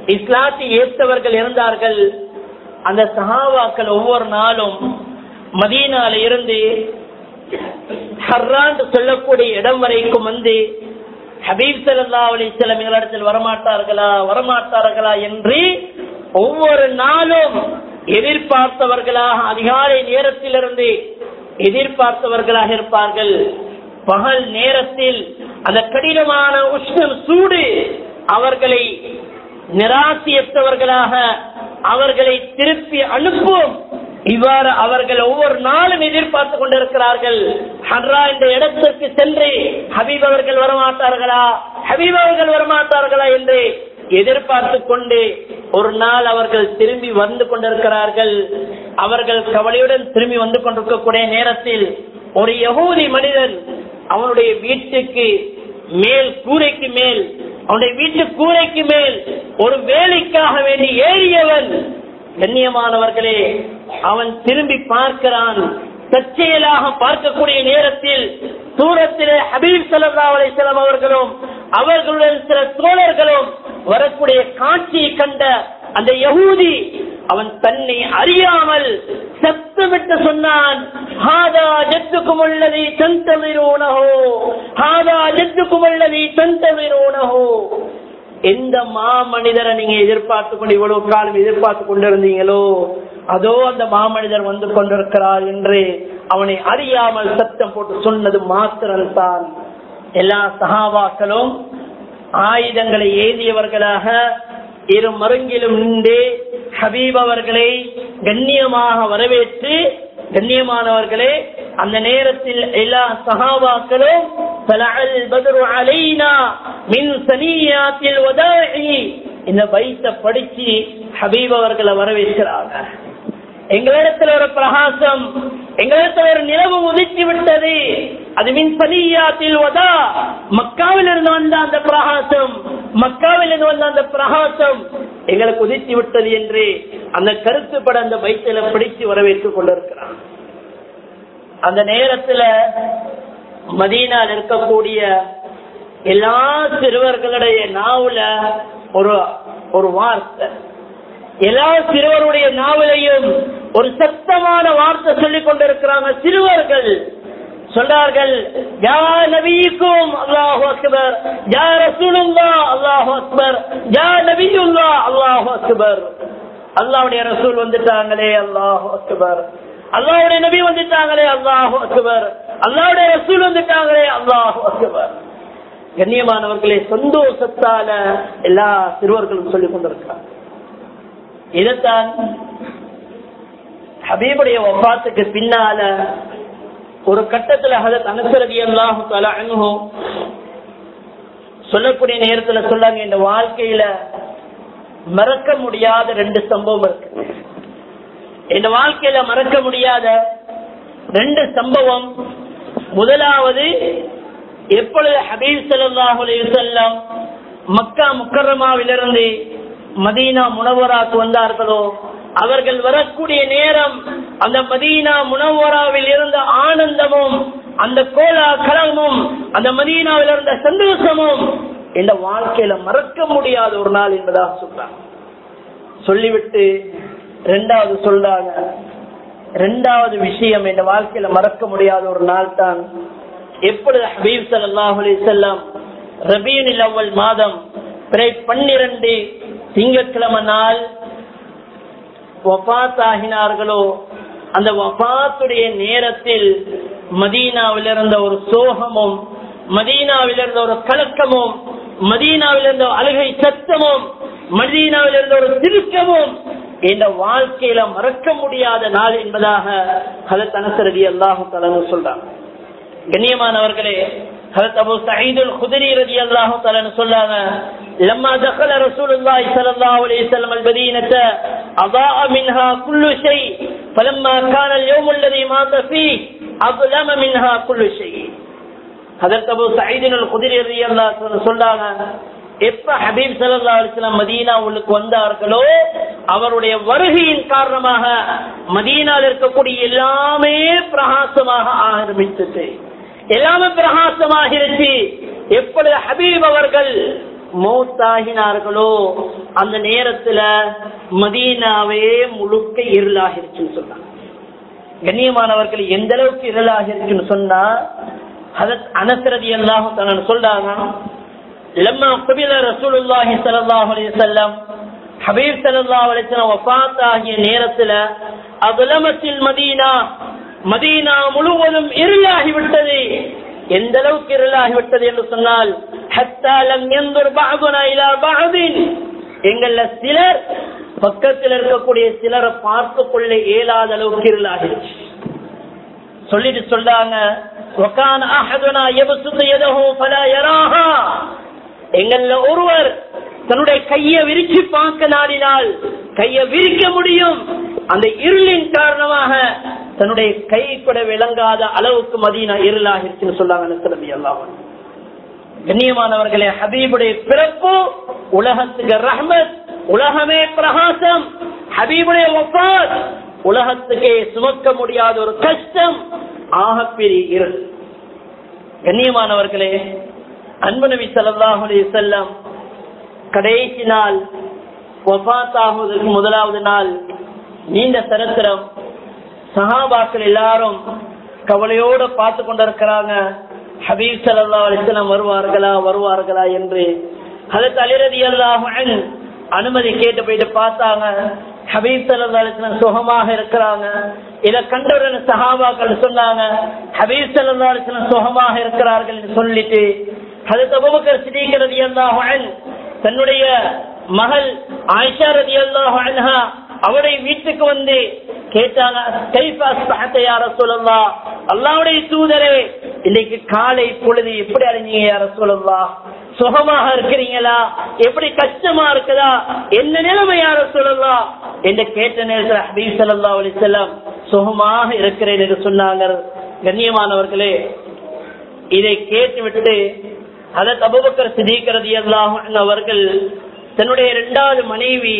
இஸ்லாத்தை ஏற்றவர்கள் இருந்தார்கள் அந்த சஹாபாக்கள் ஒவ்வொரு நாளும் மதீனால இருந்து ஹர்ரான் சொல்லக்கூடிய இடம் வரைக்கும் வந்து ஹபீப் சல்லா அலிஸ்லாம் எங்களிடத்தில் வரமாட்டார்களா வரமாட்டார்களா என்று ஒவ்வொரு நாளும் எதிர்பார்த்தவர்களாக அதிகாலை நேரத்திலிருந்து எதிர்பார்த்தவர்களாக இருப்பார்கள் பகல் நேரத்தில் அந்த கடினமான உஷ்ணம் சூடு அவர்களை நிராசியற்றவர்களாக அவர்களை திருப்பி அனுப்பும் இவ்வாறு அவர்கள் ஒவ்வொரு நாளும் எதிர்பார்த்து கொண்டிருக்கிறார்கள் ஹர்ரா இந்த இடத்திற்கு சென்று ஹபீப் அவர்கள் வரமாட்டார்களா ஹபீப் அவர்கள் வரமாட்டார்களா என்று எதிர்பார்த்து கொண்டு ஒரு நாள் அவர்கள் திரும்பி வந்து கொண்டிருக்கிறார்கள் அவர்கள் கவலையுடன் திரும்பி வந்து கொண்டிருக்கக்கூடிய நேரத்தில் ஒரு யகூதி மனிதன் அவனுடைய வீட்டுக்கு மேல் கூரைக்கு மேல் அவனுடைய வீட்டு கூரைக்கு மேல் ஒரு வேலைக்காக வேண்டி ஏறியவன் கண்ணியமானவர்களே அவன் திரும்பி பார்க்கிறான் தற்செயலாக பார்க்கக்கூடிய நேரத்தில் தூரத்திலே ஹபீப் சல்லா அலிஸ்லாம் அவர்களும் அவர்களுடன் சில தோழர்களும் வரக்கூடிய காட்சியை கண்ட அந்த யகூதி அவன் தன்னை அறியாமல் சத்தமிட்டு சொன்னான் ஹாதா ஜத்துக்கும் உள்ளதை தந்தவிரோனஹோ ஹாதா ஜத்துக்கும் உள்ளதை தந்தவிரோனஹோ எந்த மாமனிதரை நீங்க எதிர்பார்த்து கொண்டு இவ்வளவு காலம் எதிர்பார்த்து கொண்டிருந்தீங்களோ அதோ அந்த மாமனிதர் வந்து கொண்டிருக்கிறார் என்று அவனை அறியாமல் சத்தம் போட்டு சொன்னது மாத்திரம்தான் எல்லா சகாபாக்களும் ஆயுதங்களை ஏந்தியவர்களாக இரு மருங்கிலும் நின்று ஹபீப் அவர்களை கண்ணியமாக வரவேற்று கண்ணியமானவர்களே அந்த நேரத்தில் எல்லா சகாபாக்களும் இந்த பைத்த படிச்சு ஹபீப் அவர்களை வரவேற்கிறாங்க எங்களிடத்தில் ஒரு பிரகாசம் எங்களிடத்தில் ஒரு நிலவு உதிச்சு விட்டது அது மின் பனியாத்தில் வதா மக்காவில் இருந்து வந்த அந்த பிரகாசம் மக்காவில் இருந்து வந்த அந்த பிரகாசம் எங்களுக்கு உதித்து விட்டது என்று அந்த கருத்துப்பட அந்த பைத்தில பிடித்து வரவேற்றுக் கொண்டிருக்கிறான் அந்த நேரத்துல மதீனால் இருக்கக்கூடிய எல்லா சிறுவர்களுடைய நாவுல ஒரு ஒரு வார்த்தை எல்லா சிறுவருடைய நாவலையும் ஒரு சத்தமான வார்த்தை சொல்லிக் கொண்டிருக்கிறாங்க சிறுவர்கள் சொல்றார்கள் யா நபிக்கும் அல்லாஹு அக்பர் யா ரசூலுல்லா அல்லாஹு அக்பர் யா நபியுல்லா அல்லாஹு அக்பர் அல்லாஹ்வுடைய ரசூல் வந்துட்டாங்களே அல்லாஹு அக்பர் அல்லாஹ்வுடைய நபி வந்துட்டாங்களே அல்லாஹு அக்பர் அல்லாஹ்வுடைய ரசூல் வந்துட்டாங்களே அல்லாஹு அக்பர் கண்ணியமானவர்களே சந்தோஷத்தால எல்லா சிறுவர்களும் சொல்லிக் கொண்டிருக்கிறாங்க இதைத்தான் ஹபீபுடைய ஒப்பாத்துக்கு பின்னால ஒரு கட்டத்துல ஹதத் அனுசரதி அல்லாஹு அனுகும் சொல்லக்கூடிய நேரத்துல சொல்லாங்க இந்த வாழ்க்கையில மறக்க முடியாத ரெண்டு சம்பவம் இருக்கு இந்த வாழ்க்கையில மறக்க முடியாத ரெண்டு சம்பவம் முதலாவது எப்பொழுது ஹபீப் சல்லாஹ் அலையுசல்லாம் மக்கா முக்கரமாவிலிருந்து மதீனா முனவராக்கு வந்தார்களோ அவர்கள் வரக்கூடிய நேரம் அந்த மதீனா முனவராவில் இருந்த ஆனந்தமும் அந்த கோலா கலமும் அந்த மதீனாவில் இருந்த சந்தோஷமும் இந்த வாழ்க்கையில மறக்க முடியாத ஒரு நாள் என்பதாக சொல்றாங்க சொல்லிவிட்டு ரெண்டாவது சொல்றாங்க ரெண்டாவது விஷயம் இந்த வாழ்க்கையில மறக்க முடியாத ஒரு நாள் தான் எப்பொழுது ஹபீப் சல்லாஹ் அலிசல்லாம் ரபீனில் அவ்வள் மாதம் பிறை பன்னிரண்டு திங்கட்கிழமை நாள் வபாத் ஆகினார்களோ அந்த வபாத்துடைய நேரத்தில் மதீனாவில் இருந்த ஒரு சோகமும் மதீனாவில் இருந்த ஒரு கலக்கமும் மதீனாவில் இருந்த அழுகை சத்தமும் மதீனாவில் இருந்த ஒரு திருக்கமும் இந்த வாழ்க்கையில மறக்க முடியாத நாள் என்பதாக ஹலத் அனசரதி அல்லாஹு தலன்னு சொல்றாங்க கண்ணியமானவர்களே ஹலத் அபு சயீதுல் குதிரி ரதி அல்லாஹு தலன்னு சொல்லாங்க لما دخل رسول الله صلى الله عليه وسلم المدينة أضاء منها كل شيء فلما كان اليوم الذي مات فيه أظلم منها كل شيء ஹதரத் அபு சயீதின் குதிரை சொல்லாங்க எப்ப ஹபீப் சல்லா அலிஸ்லாம் மதீனா உள்ளுக்கு வந்தார்களோ அவருடைய வருகையின் காரணமாக மதீனாவில் இருக்கக்கூடிய எல்லாமே பிரகாசமாக ஆரம்பித்தது எல்லாமே பிரகாசமாகிருச்சு எப்பொழுது ஹபீப் அவர்கள் மௌத்தாகினார்களோ அந்த நேரத்துல மதீனாவே முழுக்க இருளாகிருச்சுன்னு சொன்னாங்க கண்ணியமானவர்கள் எந்த அளவுக்கு இருளாகிருச்சுன்னு சொன்னா ஹதத் அனசரதி அல்லாஹ் சொல்றாங்க லம்மா குபில ரசூலுல்லாஹி ஸல்லல்லாஹு அலைஹி வஸல்லம் ஹபீப் ஸல்லல்லாஹு அலைஹி வஸல்லம் வஃபாத் ஆகிய நேரத்துல அதுலமத்தில் மதீனா மதீனா முழுவதும் இருளாகி விட்டது எந்த அளவுக்கு இருளாகி விட்டது என்று சொன்னால் ஹத்தா லம் யன்துர் பஅதுனா இலா பஅதின் எங்கள்ல சிலர் பக்கத்தில் இருக்கக்கூடிய சிலரை பார்த்து கொள்ள இயலாத அளவுக்கு இருளாகிடுச்சு சொல்லிட்டு சொல்றாங்க وَكَانَ أَحَدُنَا يَبْسُطُ يَدَهُ فَلَا يَرَاهَا எங்கள்ல ஒருவர் தன்னுடைய கையை விரிச்சு பார்க்க நாடினால் கையை விரிக்க முடியும் அந்த இருளின் காரணமாக தன்னுடைய கை கூட விளங்காத அளவுக்கு மதீனா இருளாகிருச்சுன்னு சொல்லாங்க சிலபி எல்லாம் கண்ணியமானவர்களே ஹபீபுடைய பிறப்பு உலகத்துக்கு ரஹ்மத் உலகமே பிரகாசம் ஹபீபுடைய வஃபாத் உலகத்துக்கே சுமக்க முடியாத ஒரு கஷ்டம் ஆகப்பெரிய இருள் கண்ணியமானவர்களே அன்பு நபி ஸல்லல்லாஹு அலைஹி வஸல்லம் கடைசி நாள் வஃபாத் ஆகுவதற்கு முதலாவது நாள் நீண்ட சரித்திரம் சஹாபாக்கள் எல்லாரும் கவலையோடு பார்த்து கொண்டிருக்கிறாங்க ஹபீப் ஸல்லல்லாஹு அலைஹி வஸல்லம் வருவார்களா வருவார்களா என்று ஹதரத் அலி ரலியல்லாஹு அன்ஹு அனுமதி கேட்டு போயிட்டு பார்த்தாங்க ஹபீப் ஸல்லல்லாஹு அலைஹி வஸல்லம் சுகமாக இருக்கிறாங்க இத கண்டவுடன் சஹாபாக்கள் சொன்னாங்க ஹபீப் ஸல்லல்லாஹு அலைஹி வஸல்லம் சுகமாக இருக்கிறார்கள் என்று சொல்லிட்டு ஹதரத் அபூபக்கர் சிதீக் ரலியல்லாஹு அன்ஹு தன்னுடைய மகள் ஆயிஷா ரலியல்லாஹு அன்ஹா அவருடைய வீட்டுக்கு வந்து கேட்டாங்க கைஃபா அஸ்பஹத யா ரசூலல்லாஹ் அல்லாஹ்வுடைய தூதரே இன்னைக்கு காலை பொழுது எப்படி அறிஞ்சீங்க யா ரசூலல்லாஹ் சுகமாக இருக்கிறீங்களா எப்படி கஷ்டமா இருக்குதா என்ன நிலைமை யார சொல்லலாம் என்று கேட்ட நேரத்தில் ஹபீப் ஸல்லல்லாஹு அலைஹி வஸல்லம் சுகமாக இருக்கிறேன் என்று சொன்னாங்க கண்ணியமானவர்களே இதை கேட்டுவிட்டு அதற்கு அபுபக்கர் சிதீக் ரலியல்லாஹு அன்ஹு அவர்கள் தன்னுடைய இரண்டாவது மனைவி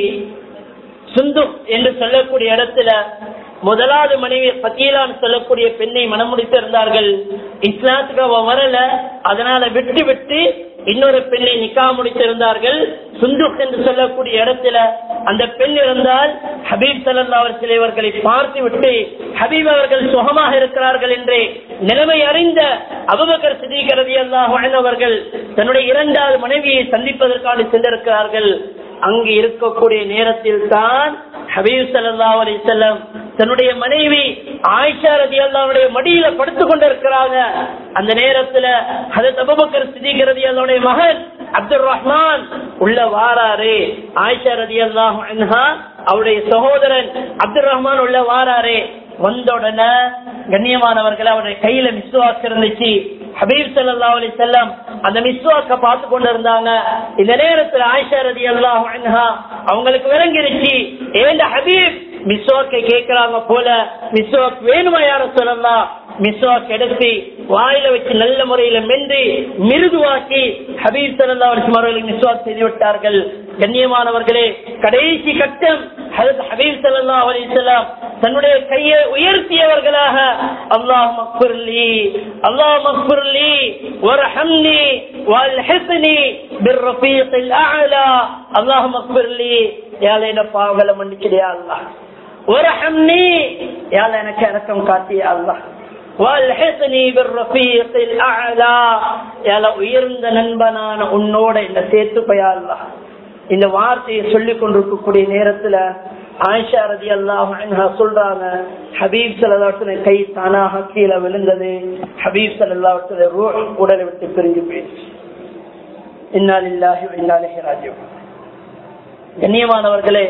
சுந்து என்று சொல்லக்கூடிய இடத்துல முதலாவது மனைவி பத்தீலான்னு சொல்லக்கூடிய பெண்ணை மனம் முடித்து இருந்தார்கள் இஸ்லாத்துக்கு அவ வரல அதனால விட்டு விட்டு இன்னொரு பெண்ணை நிக்கா முடித்திருந்தார்கள் சுந்துக் என்று சொல்லக்கூடிய இடத்துல அந்த பெண் இருந்தால் ஹபீப் சல்லா அவர்கள் இவர்களை பார்த்து விட்டு ஹபீப் அவர்கள் சுகமாக இருக்கிறார்கள் என்று நிலைமை அறிந்த அபுபக்கர் சிதீகரதி அல்லாஹ் அவர்கள் தன்னுடைய இரண்டாவது மனைவியை சந்திப்பதற்காக சென்றிருக்கிறார்கள் அங்கு இருக்கக்கூடிய நேரத்தில் தான் ஹபீப் சல்லா அலி செல்லம் தன்னுடைய மனைவி ஆயிஷா ரதி அல்லாவுடைய மடியில படுத்துக் கொண்டிருக்கிறாங்க அந்த நேரத்துல ஹதத் அபுபக்கர் சிதிக் ரதி அல்லாவுடைய மகன் அப்துல் ரஹ்மான் உள்ள வாராரு ஆயிஷா ரதி அல்லாஹ் அன்ஹா அவருடைய சகோதரன் அப்துல் ரஹ்மான் உள்ள வாராரு வந்த உடனே கண்ணியமானவர்கள் அவருடைய கையில மிஸ்வாக்கு இருந்துச்சு ஹபீப் சல்லா அலி செல்லம் அந்த மிஸ்வாக்க பார்த்து கொண்டு இருந்தாங்க இந்த நேரத்துல ஆயிஷா ரதி அல்லாஹ் அன்ஹா அவங்களுக்கு விளங்கிருச்சு ஏண்ட ஹபீப் மிஸ்வாக்கை கேட்கிறாங்க போல மிஸ்வாக் வேணுமா யார சொல்லலாம் மிஸ்வாக் எடுத்து வாயில வச்சு நல்ல முறையில மென்று மிருதுவாக்கி ஹபீப் சல்லா அலிஸ்லாம் அவர்களுக்கு மிஸ்வாக் செய்து விட்டார்கள் கண்ணியமானவர்களே கடைசி கட்டம் ஹதரத் ஹபீப் சல்லா அலிஸ்லாம் தன்னுடைய கையை உயர்த்தியவர்களாக அல்லாஹ் மக்புர்லி அல்லாஹ் மக்புர்லி வர்ஹம்னி வல்ஹிஸ்னி பிர்ரஃபீகில் அஅலா அல்லாஹ் மக்புர்லி யால என்ன பாவங்களை மன்னிச்சிடியா அல்லாஹ் வர்ஹம்னி யால எனக்கு இரக்கம் காட்டியா அல்லாஹ் வல்ஹிஸ்னி பிர்ரஃபீகில் அஅலா யால உயர்ந்த நண்பனான உன்னோட என்ன சேர்த்துப்பயா அல்லாஹ் இந்த வார்த்தையை சொல்லிக் கொண்டிருக்கக்கூடிய நேரத்துல ஆயிஷா ரதி அல்லாஹ் சொல்றாங்க ஹபீப் சல்லாத்துல கை தானாக கீழே விழுந்தது ஹபீப் சல்லாத்துல உடலை விட்டு பிரிஞ்சு போயிடுச்சு இன்னாலில்லாஹி இன்னாலிஹி ராஜிவ் கண்ணியமானவர்களே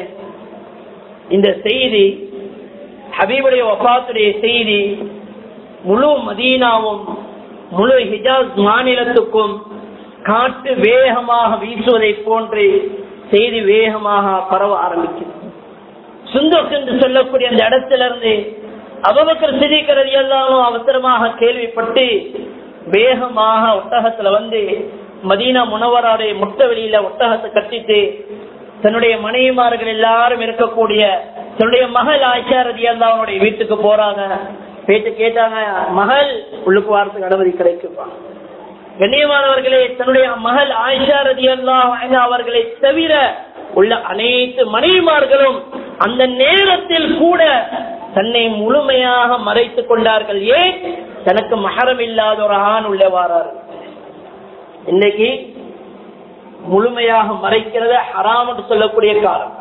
இந்த செய்தி ஹபீபுடைய வஃபாத்துடைய செய்தி முழு மதீனாவும் முழு ஹிஜாஸ் மாநிலத்துக்கும் காட்டு வேகமாக வீசுவதை போன்று செய்தி வேகமாக பரவ ஆரம்பிக்குது சுந்தோக் என்று சொல்லக்கூடிய அந்த இடத்துல இருந்து அபபக்கர் சிரிக்கிறது எல்லாரும் அவசரமாக கேள்விப்பட்டு வேகமாக ஒட்டகத்துல வந்து மதீனா முனவராடைய முட்டை வெளியில ஒட்டகத்தை கட்டிட்டு தன்னுடைய மனைவிமார்கள் எல்லாரும் இருக்கக்கூடிய தன்னுடைய மகள் ஆயிஷா ரதி அவனுடைய வீட்டுக்கு போறாங்க போயிட்டு கேட்டாங்க மகள் உள்ளுக்கு வாரத்துக்கு அனுமதி கிடைக்குமா கண்ணியமானவர்களே தன்னுடைய மகள் ஆயிஷா ரதி அவர்களை தவிர உள்ள அனைத்து மனைவிமார்களும் அந்த நேரத்தில் கூட தன்னை முழுமையாக மறைத்துக் கொண்டார்கள் ஏன் தனக்கு மகரம் இல்லாத ஒரு ஆண் உள்ளவாரார் இன்னைக்கு முழுமையாக மறைக்கிறத ஹராம் என்று சொல்லக்கூடிய காலம்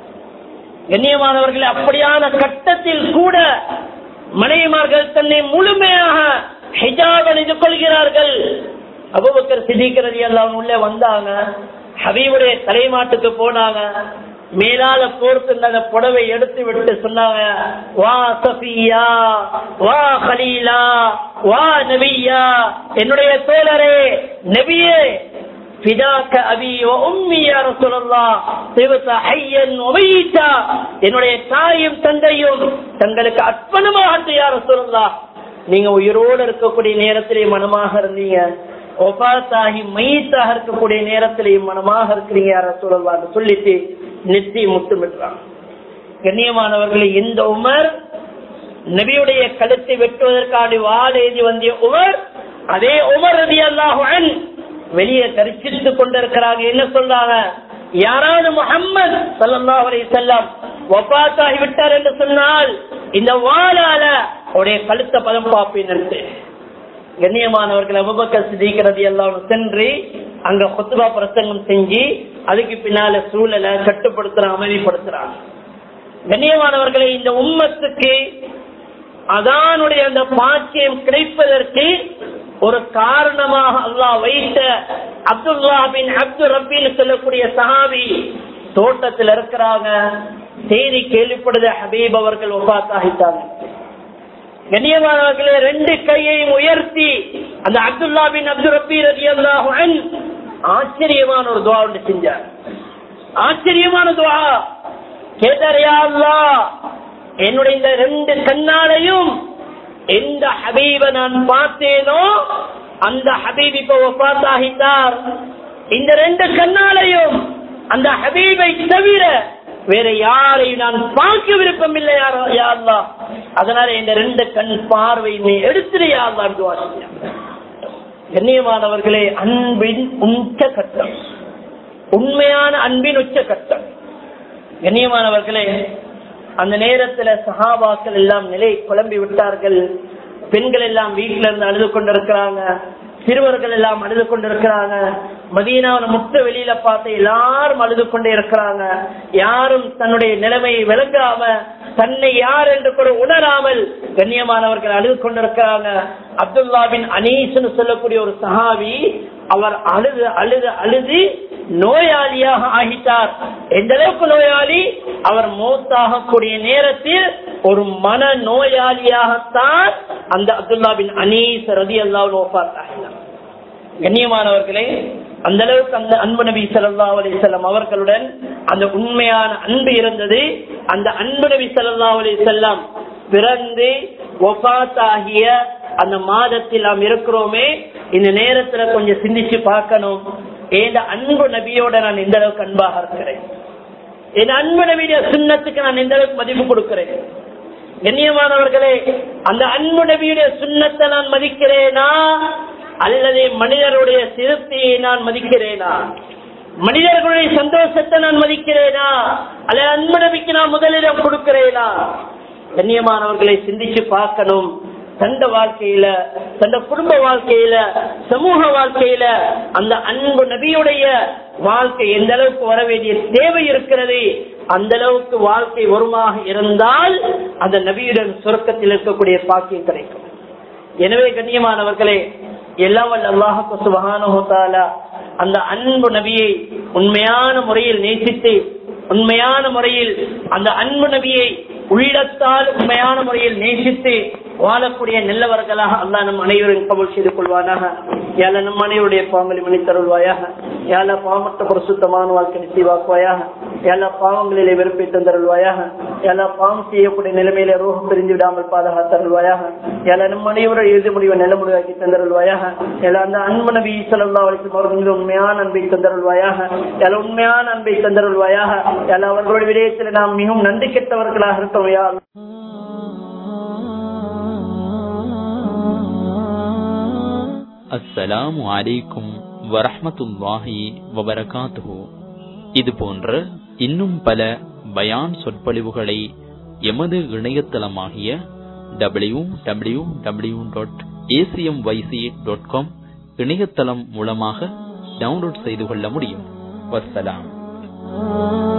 கண்ணியமானவர்கள் அப்படியான கட்டத்தில் கூட மனைவிமார்கள் தன்னை முழுமையாக ஹிஜாப் அணிந்து கொள்கிறார்கள் அபுபக்கர் சிதிக்கிறது எல்லாம் உள்ளே வந்தாங்க ஹபீபுடைய தலைமாட்டுக்கு போனாங்க மேலால போர்த்து அந்த புடவை எடுத்து விட்டு சொன்னாங்க வா சஃபியா வா ஹலீலா வா நபியா என்னுடைய தோழரே நபியே பிதாக்க அபி உம்மி யா ரசூலல்லாஹ் திவத ஹய்யன் வமீதா என்னுடைய தாயும் தந்தையும் தங்களுக்கு அர்ப்பணமாக யா ரசூலல்லாஹ் நீங்க உயிரோடு இருக்கக்கூடிய நேரத்திலே மனமாக இருந்தீங்க ஒபாத்தாகி மையத்தாக இருக்கக்கூடிய நேரத்திலேயும் மனமாக இருக்கிறீங்க யார சொல்லலாம் சொல்லிட்டு நெத்தி முட்டுமிடுறான் கண்ணியமானவர்களை இந்த உமர் நபியுடைய கழுத்தை வெட்டுவதற்கான வாள் எழுதி வந்திய உமர் அதே உமர் ரதி அல்லாஹன் வெளியே கரிச்சிட்டு கொண்டிருக்கிறாங்க என்ன சொல்றாங்க யாராவது முகம்மது சல்லல்லாஹு அலைஹி வஸல்லம் வபாத்தாகி விட்டார் என்று சொன்னால் இந்த வாளால உடைய கழுத்தை பதம் பார்ப்பேன் கண்ணியமானவர்கள் அபுபக்கர் சிதிக்கிறது எல்லாம் சென்று அங்க கொத்துபா பிரசங்கம் செஞ்சு அதுக்கு பின்னால சூழலை கட்டுப்படுத்துறான் அமைதிப்படுத்துறாங்க கண்ணியமானவர்களை இந்த உம்மத்துக்கு அதானுடைய அந்த பாக்கியம் கிடைப்பதற்கு ஒரு காரணமாக அல்லாஹ் வைத்த அப்துல்லா பின் அப்துல் ரப்பின்னு சொல்லக்கூடிய சஹாபி தோட்டத்தில் இருக்கிறாங்க செய்தி கேள்விப்படுத ஹபீப் அவர்கள் ஒப்பாத்தாகிட்டாங்க கண்ணியமானவர்களே ரெண்டு கையையும் உயர்த்தி அந்த அப்துல்லா பின் அப்துல் ரப்பி ரதி அல்லாஹன் ஆச்சரியமான ஒரு துவா ஒன்று செஞ்சார் ஆச்சரியமான துவா கேட்டார் யா அல்லாஹ் என்னுடைய இந்த ரெண்டு கண்ணாலையும் எந்த ஹபீப நான் பார்த்தேனோ அந்த ஹபீப் இப்ப ஒப்பாத்தாகிட்டார் இந்த ரெண்டு கண்ணாலையும் அந்த ஹபீபை தவிர வேற யாரையும் நான் பார்க்க விருப்பம் இல்லை யாரோ யாருலா அதனால இந்த ரெண்டு கண் பார்வை நீ எடுத்துரு யாருலா கண்ணியமானவர்களே அன்பின் உச்ச கட்டம் உண்மையான அன்பின் உச்ச கட்டம் கண்ணியமானவர்களே அந்த நேரத்துல சஹாபாக்கள் எல்லாம் நிலை குழம்பி விட்டார்கள் பெண்கள் எல்லாம் வீட்டுல இருந்து அழுது கொண்டிருக்கிறாங்க சிறுவர்கள் எல்லாம் அழுது கொண்டிருக்கிறாங்க மதீனாவில் முத்த வெளியில பார்த்து எல்லாரும் அழுது கொண்டே இருக்கிறாங்க யாரும் தன்னுடைய நிலைமையை விளங்காம தன்னை யார் என்று கூட உணராமல் கண்ணியமானவர்கள் அழுது கொண்டிருக்கிறாங்க அப்துல்லாவின் அனீஸ்னு சொல்லக்கூடிய ஒரு சஹாவி அவர் அழுது அழுது அழுது நோயாளியாக ஆகிட்டார் எந்த அளவுக்கு நோயாளி அவர் மூத்தாகக்கூடிய நேரத்தில் ஒரு மன நோயாளியாகத்தான் அந்த அப்துல்லா பின் அனீஸ் ரதி அல்லாஹ் கண்ணியமானவர்களே அந்த அளவுக்கு அந்த அன்பு நபி சல்லா அலிசல்லம் அவர்களுடன் அந்த உண்மையான அன்பு இருந்தது அந்த அன்பு நபி சல்லா அலிசல்லாம் பிறந்து ஒபாத்தாகிய அந்த மாதத்தில் நாம் இருக்கிறோமே இந்த நேரத்துல கொஞ்சம் சிந்திச்சு பார்க்கணும் ஏன் அன்பு நபியோட நான் எந்த அளவுக்கு அன்பாக இருக்கிறேன் என் அன்பு நபியுடைய சுண்ணத்துக்கு நான் எந்த அளவுக்கு மதிப்பு கொடுக்கிறேன் கண்ணியமானவர்களே அந்த அன்பு நபியுடைய சுண்ணத்தை நான் மதிக்கிறேனா அல்லது மனிதருடைய திருப்தியை நான் மதிக்கிறேனா மனிதர்களுடைய சந்தோஷத்தை நான் மதிக்கிறேனா அல்லது அன்பு நபிக்கு நான் முதலிடம் கொடுக்கிறேனா கண்ணியமானவர்களை சிந்திச்சு பார்க்கணும் தந்த வாழ்க்கையில தந்த குடும்ப வாழ்க்கையில சமூக வாழ்க்கையில அந்த அன்பு நபியுடைய வாழ்க்கை எந்த அளவுக்கு வர வேண்டிய தேவை இருக்கிறது அந்த அளவுக்கு வாழ்க்கை வருமாக இருந்தால் அந்த நபியுடன் சுரக்கத்தில் இருக்கக்கூடிய பாக்கியம் கிடைக்கும் எனவே கண்ணியமானவர்களே எல்லாம் அல்லாஹு சுபகான அந்த அன்பு நபியை உண்மையான முறையில் நேசித்து உண்மையான முறையில் அந்த அன்பு நபியை உள்ளத்தால் உண்மையான முறையில் நேசித்து வாழக்கூடிய நல்லவர்களாக அல்லா நம் அனைவரும் கபல் செய்து கொள்வானாக யால நம் அனைவருடைய பாவங்களை மன்னித்தருள்வாயாக யால பாவமற்ற பரிசுத்தமான வாழ்க்கை நிச்சயவாக்குவாயாக எல்லா பாவங்களிலே வெறுப்பை தந்தருள்வாயாக எல்லா பாவம் செய்யக்கூடிய நிலைமையில ரோகம் பிரிந்து விடாமல் பாதுகாத்தருள்வாயாக எல்லா நம் அனைவரும் எழுதி முடிவை நல்ல முடிவாக்கி தந்தருள்வாயாக எல்லா அந்த அன்பு நபி சொல்லா வரைக்கும் அவர்கள் மீது உண்மையான அன்பை தந்தருள்வாயாக எல்லா உண்மையான அன்பை தந்தருள்வாயாக எல்லா அவர்களுடைய விடயத்தில் நாம் மிகவும் நன்றி கெட்டவர்களாக இருக்கோம் யா அஸ்ஸலாமு அலைக்கும் வரஹ்மத்துல்லாஹி வபரகாத்துஹு இது போன்ற இன்னும் பல பயான் சொற்பொழிவுகளை எமது இணையதளமாகிய W W W dot ACM YC dot com இணையதளம் மூலமாக டவுன்லோட் செய்து கொள்ள முடியும் வஸ்ஸலாம்